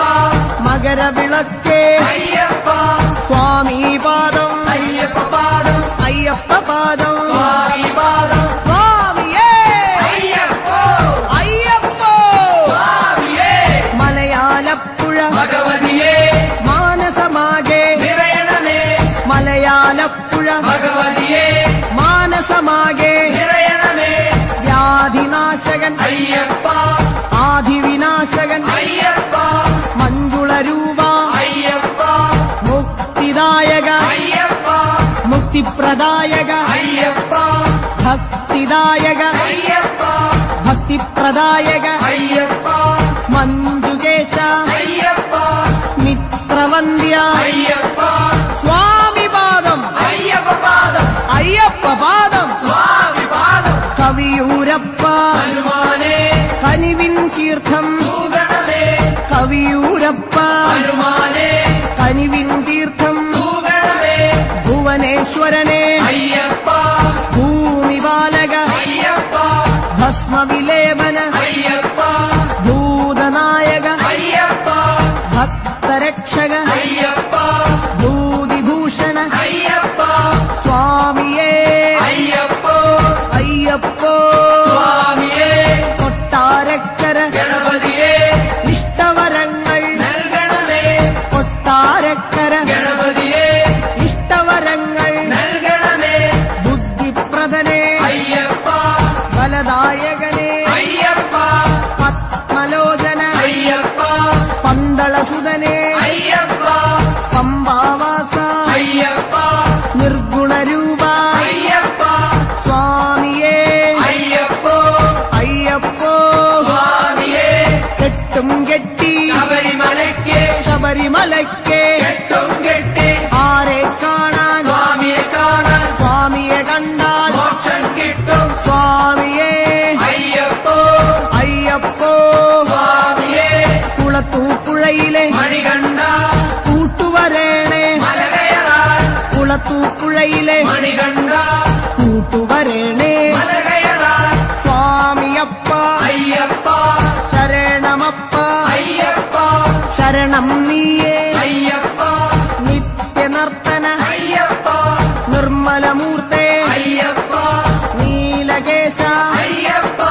മകരവിളക്കേ ஐயப்ப സ്വാമി പാദം ஐயப்ப பாதம் അയ്യപ്പ പാദം சுவாமி பாதம் സ്വാമിയേ ஐயப்போ അയ്യപ്പോ சுவாமியே മലയാലപ്പുഴ பகவதியே മാനസമാകെ நிறையணமே മലയാലപ്പുഴ பகவதியே മാനസമാകെ நிறையணமே വ്യാധിനാശകൻ ஐயப்பா ആദിവിനാശകൻ ஐயப்பா മഞ്ജുള രൂപ ஐயப்பா മുക്തിദായക ஐயப்பா മുക്തിപ്രദായക ஐயப்பா ഭക്തിദായക ஐயப்பா ഭക്തിപ്രദായക ஐயப்பா മഞ്ജുകേശ ஐயப்பா മിത്രവന്ദ്യ ஐயப்பா സ്വാമി പാദം ஐயப்ப பாதம் അയ്യപ്പ പാദം சுவாமி பாதம் കവിയൂരപ്പ ஹனுமானே കനിവിൻ തീർത്ഥം தூகணமே കവിയൂരപ്പ ஹனுமானே കനിവിൻ തീർത്ഥം தூகணமே ഭുവനേശ്വരനെ ஐயப்பா ഭൂമിപാലക ஐயப்பா ഭസ്മവിലേപന ஐயப்பா ഭൂതനായക ஐயப்பா ഭക്തരക്ഷക ஐயப்பா ഭൂതിഭൂഷണ ஐயப்பா സ്വാമിയേ ஐயப்போ അയ്യപ്പോ சுவாமியே കൊട്ടാരക്കര கணபதியே ഇഷ്ടവരങ്ങൾ நல்கணமே കൊട്ടാരക്കര கணபதியே ഇഷ്ടവരങ്ങൾ நல்கணமே ബുദ്ധിപ്രദനെ ஐயப்பா ഫലദായകനെ ஐயப்பா പത്മലോചന ஐயப்பா പന്തളസുതനെ ஐயப்பா പമ്പാവാസ ஐயப்பா നിർഗുണരൂപ ஐயப்பா സ്വാമിയേ ஐயப்போ അയ്യപ്പോ சுவாமியே കെട്ടും കെട്ടി சபரிமலைக்கே ശബരിമലയ്ക്ക് கெட்டும் கெட்டி ആരെ കാണാൻ சுவாமியை காண സ്വാമിയെ കണ്ടാൽ மோட்சம் கிட்டும் സ്വാമിയേ ஐயப்போ അയ്യപ്പോ சுவாமியே കുളത്തൂപ്പുഴയിലെ மணிகண்டா കൂട്ടുവരേണേ மலகையராள் കുളത്തൂപ്പുഴയിലെ மணிகண்டா കൂട്ടുവരേണേ மலகையராள் സ്വാമിയപ്പ ஐயப்பா ശരണമപ്പ ஐயப்பா ശരണം നീയേ ஐயப்பா നിത്യനർത്തന ஐயப்பா നിർമ്മലമൂർത്തേ ஐயப்பா നീലകേശ ஐயப்பா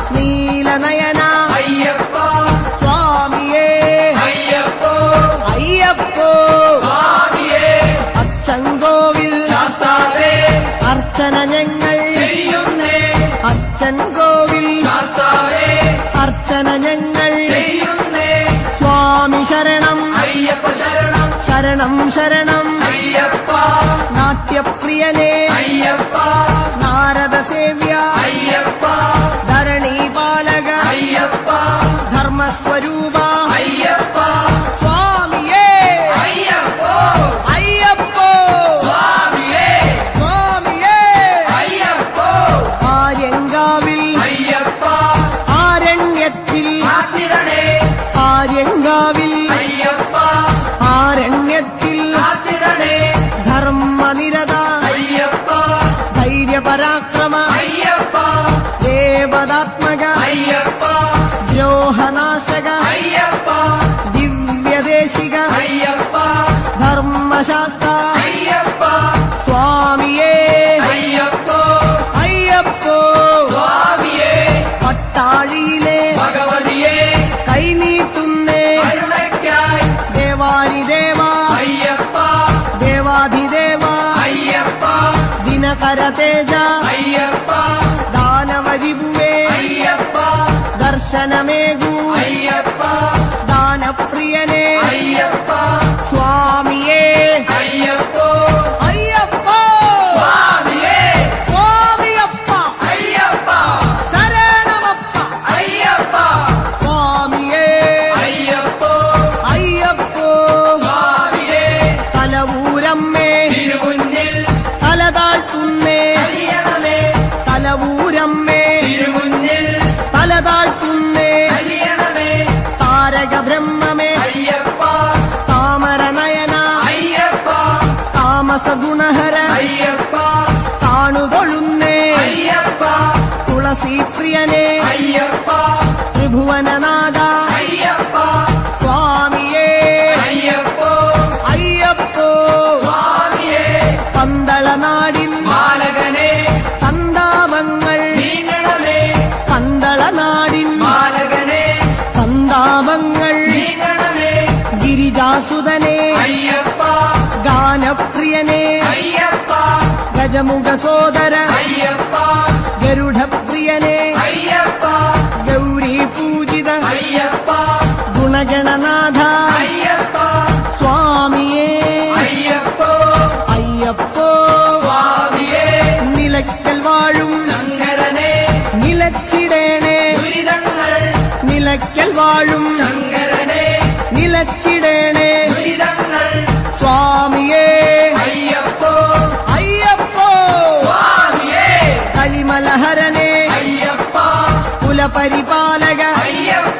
നീലനയന ஐயப்பா സ്വാമിയേ ஐயப்போ അയ്യപ്പോ சுவாமியே അച്ചൻകോവിൽ சாஸ்தாவே അർച്ചന ഞങ്ങൾ செய்யுன்னே അച്ഛൻ കോവിൽ சாஸ்தாவே അർച്ചന ഞങ്ങൾ செய்யுன்னே സ്വാമി ശരണം ஐயப்ப சரணம் ശരണം ശരണം ஐயப்பா നാട്യപ്രിയനേ ஐயப்பா നാരദ സേവ്യ ஐயப்பா ധരണി പാലക ஐயப்பா ധർമ്മസ്വരൂപ ஐயப்பா സ്വാമിയേ ஐயப்போ അയ്യപ്പോ சுவாமியே സ്വാമിയേ ஐயப்போ ആര്യങ്കാവിൽ ஐயப்பா ആരണ്യത്തിൽ காத்திடனே ആര്യങ്കാവിൽ ஐயப்பா ആരണ്യത്തിൽ காத்திடனே ധർമ്മനിരത ஐயப்பா ധൈര്യപരാക്രമ ஐயப்பா ദേവതാത്മക ஐயப்பா ദ്രോഹനാശക ஐயப்பா ദിവ്യദേശിക ஐயப்பா ധർമ്മശാസ്ത്ര ஐயப்பா സ്വാമിയേ ஐயப்போ അയ്യപ്പോ சுவாமியே പട്ടാഴിയിലെ பகவதியே കൈനീട്ടുന്നേ கருணைக்காய் ദേവാരിദേവ ஐயப்பா ദേവാധിദേവ ஐயப்பா ദിനകര തേജ ஐயப்பா ദാനവരിപുവേ ஐயப்பா ദർശനമേകൂ ஐயப்பா ദാനപ്രിയനേ ஐயப்பா സ്വാമിയേ ஐயப்போ അയ്യപ്പോ சுவாமியே സ്വാമിയപ്പ ஐயப்பா ശരണമപ്പ പ്രിയനേ ஐயப்பா ത്രിഭുവനനാഥ ஐயப்பா സ്വാമിയേ ஐயப்போ അയ്യപ്പോ சுவாமியே പന്തളനാടിൻ மாலகனே സന്താപങ്ങൾ நீங்களே പന്തളനാടിൻ மாலகனே സന്താപങ്ങൾ நீங்களே ഗിരിജാസുതനേ ஐயப்பா ഗാനപ്രിയനേ ஐயப்பா ഗജമുഖ സോദര ஐயப்பா ഗരുഡപ്രിയനേ ஐயப்பா ഗൗരി പൂജിത ஐயப்பா ഗുണഗണനാഥ ஐயப்பா സ്വാമിയേ ஐயப்போ അയ്യപ്പോ சுவாமியே നിലയ്ക്കൽ വാഴും சங்கரனே നിലച്ചിടേണേ துரிதங்கள் നിലയ്ക്കൽ വാഴും சங்கரனே നിലച്ചിടേണേ துரிதங்கள் സ്വാമിയേ ஐயப்போ അയ്യപ്പോ சுவாமியே കലിമലഹരനേ ஐயப்பா കുലപരിപാലക ஐயப்பா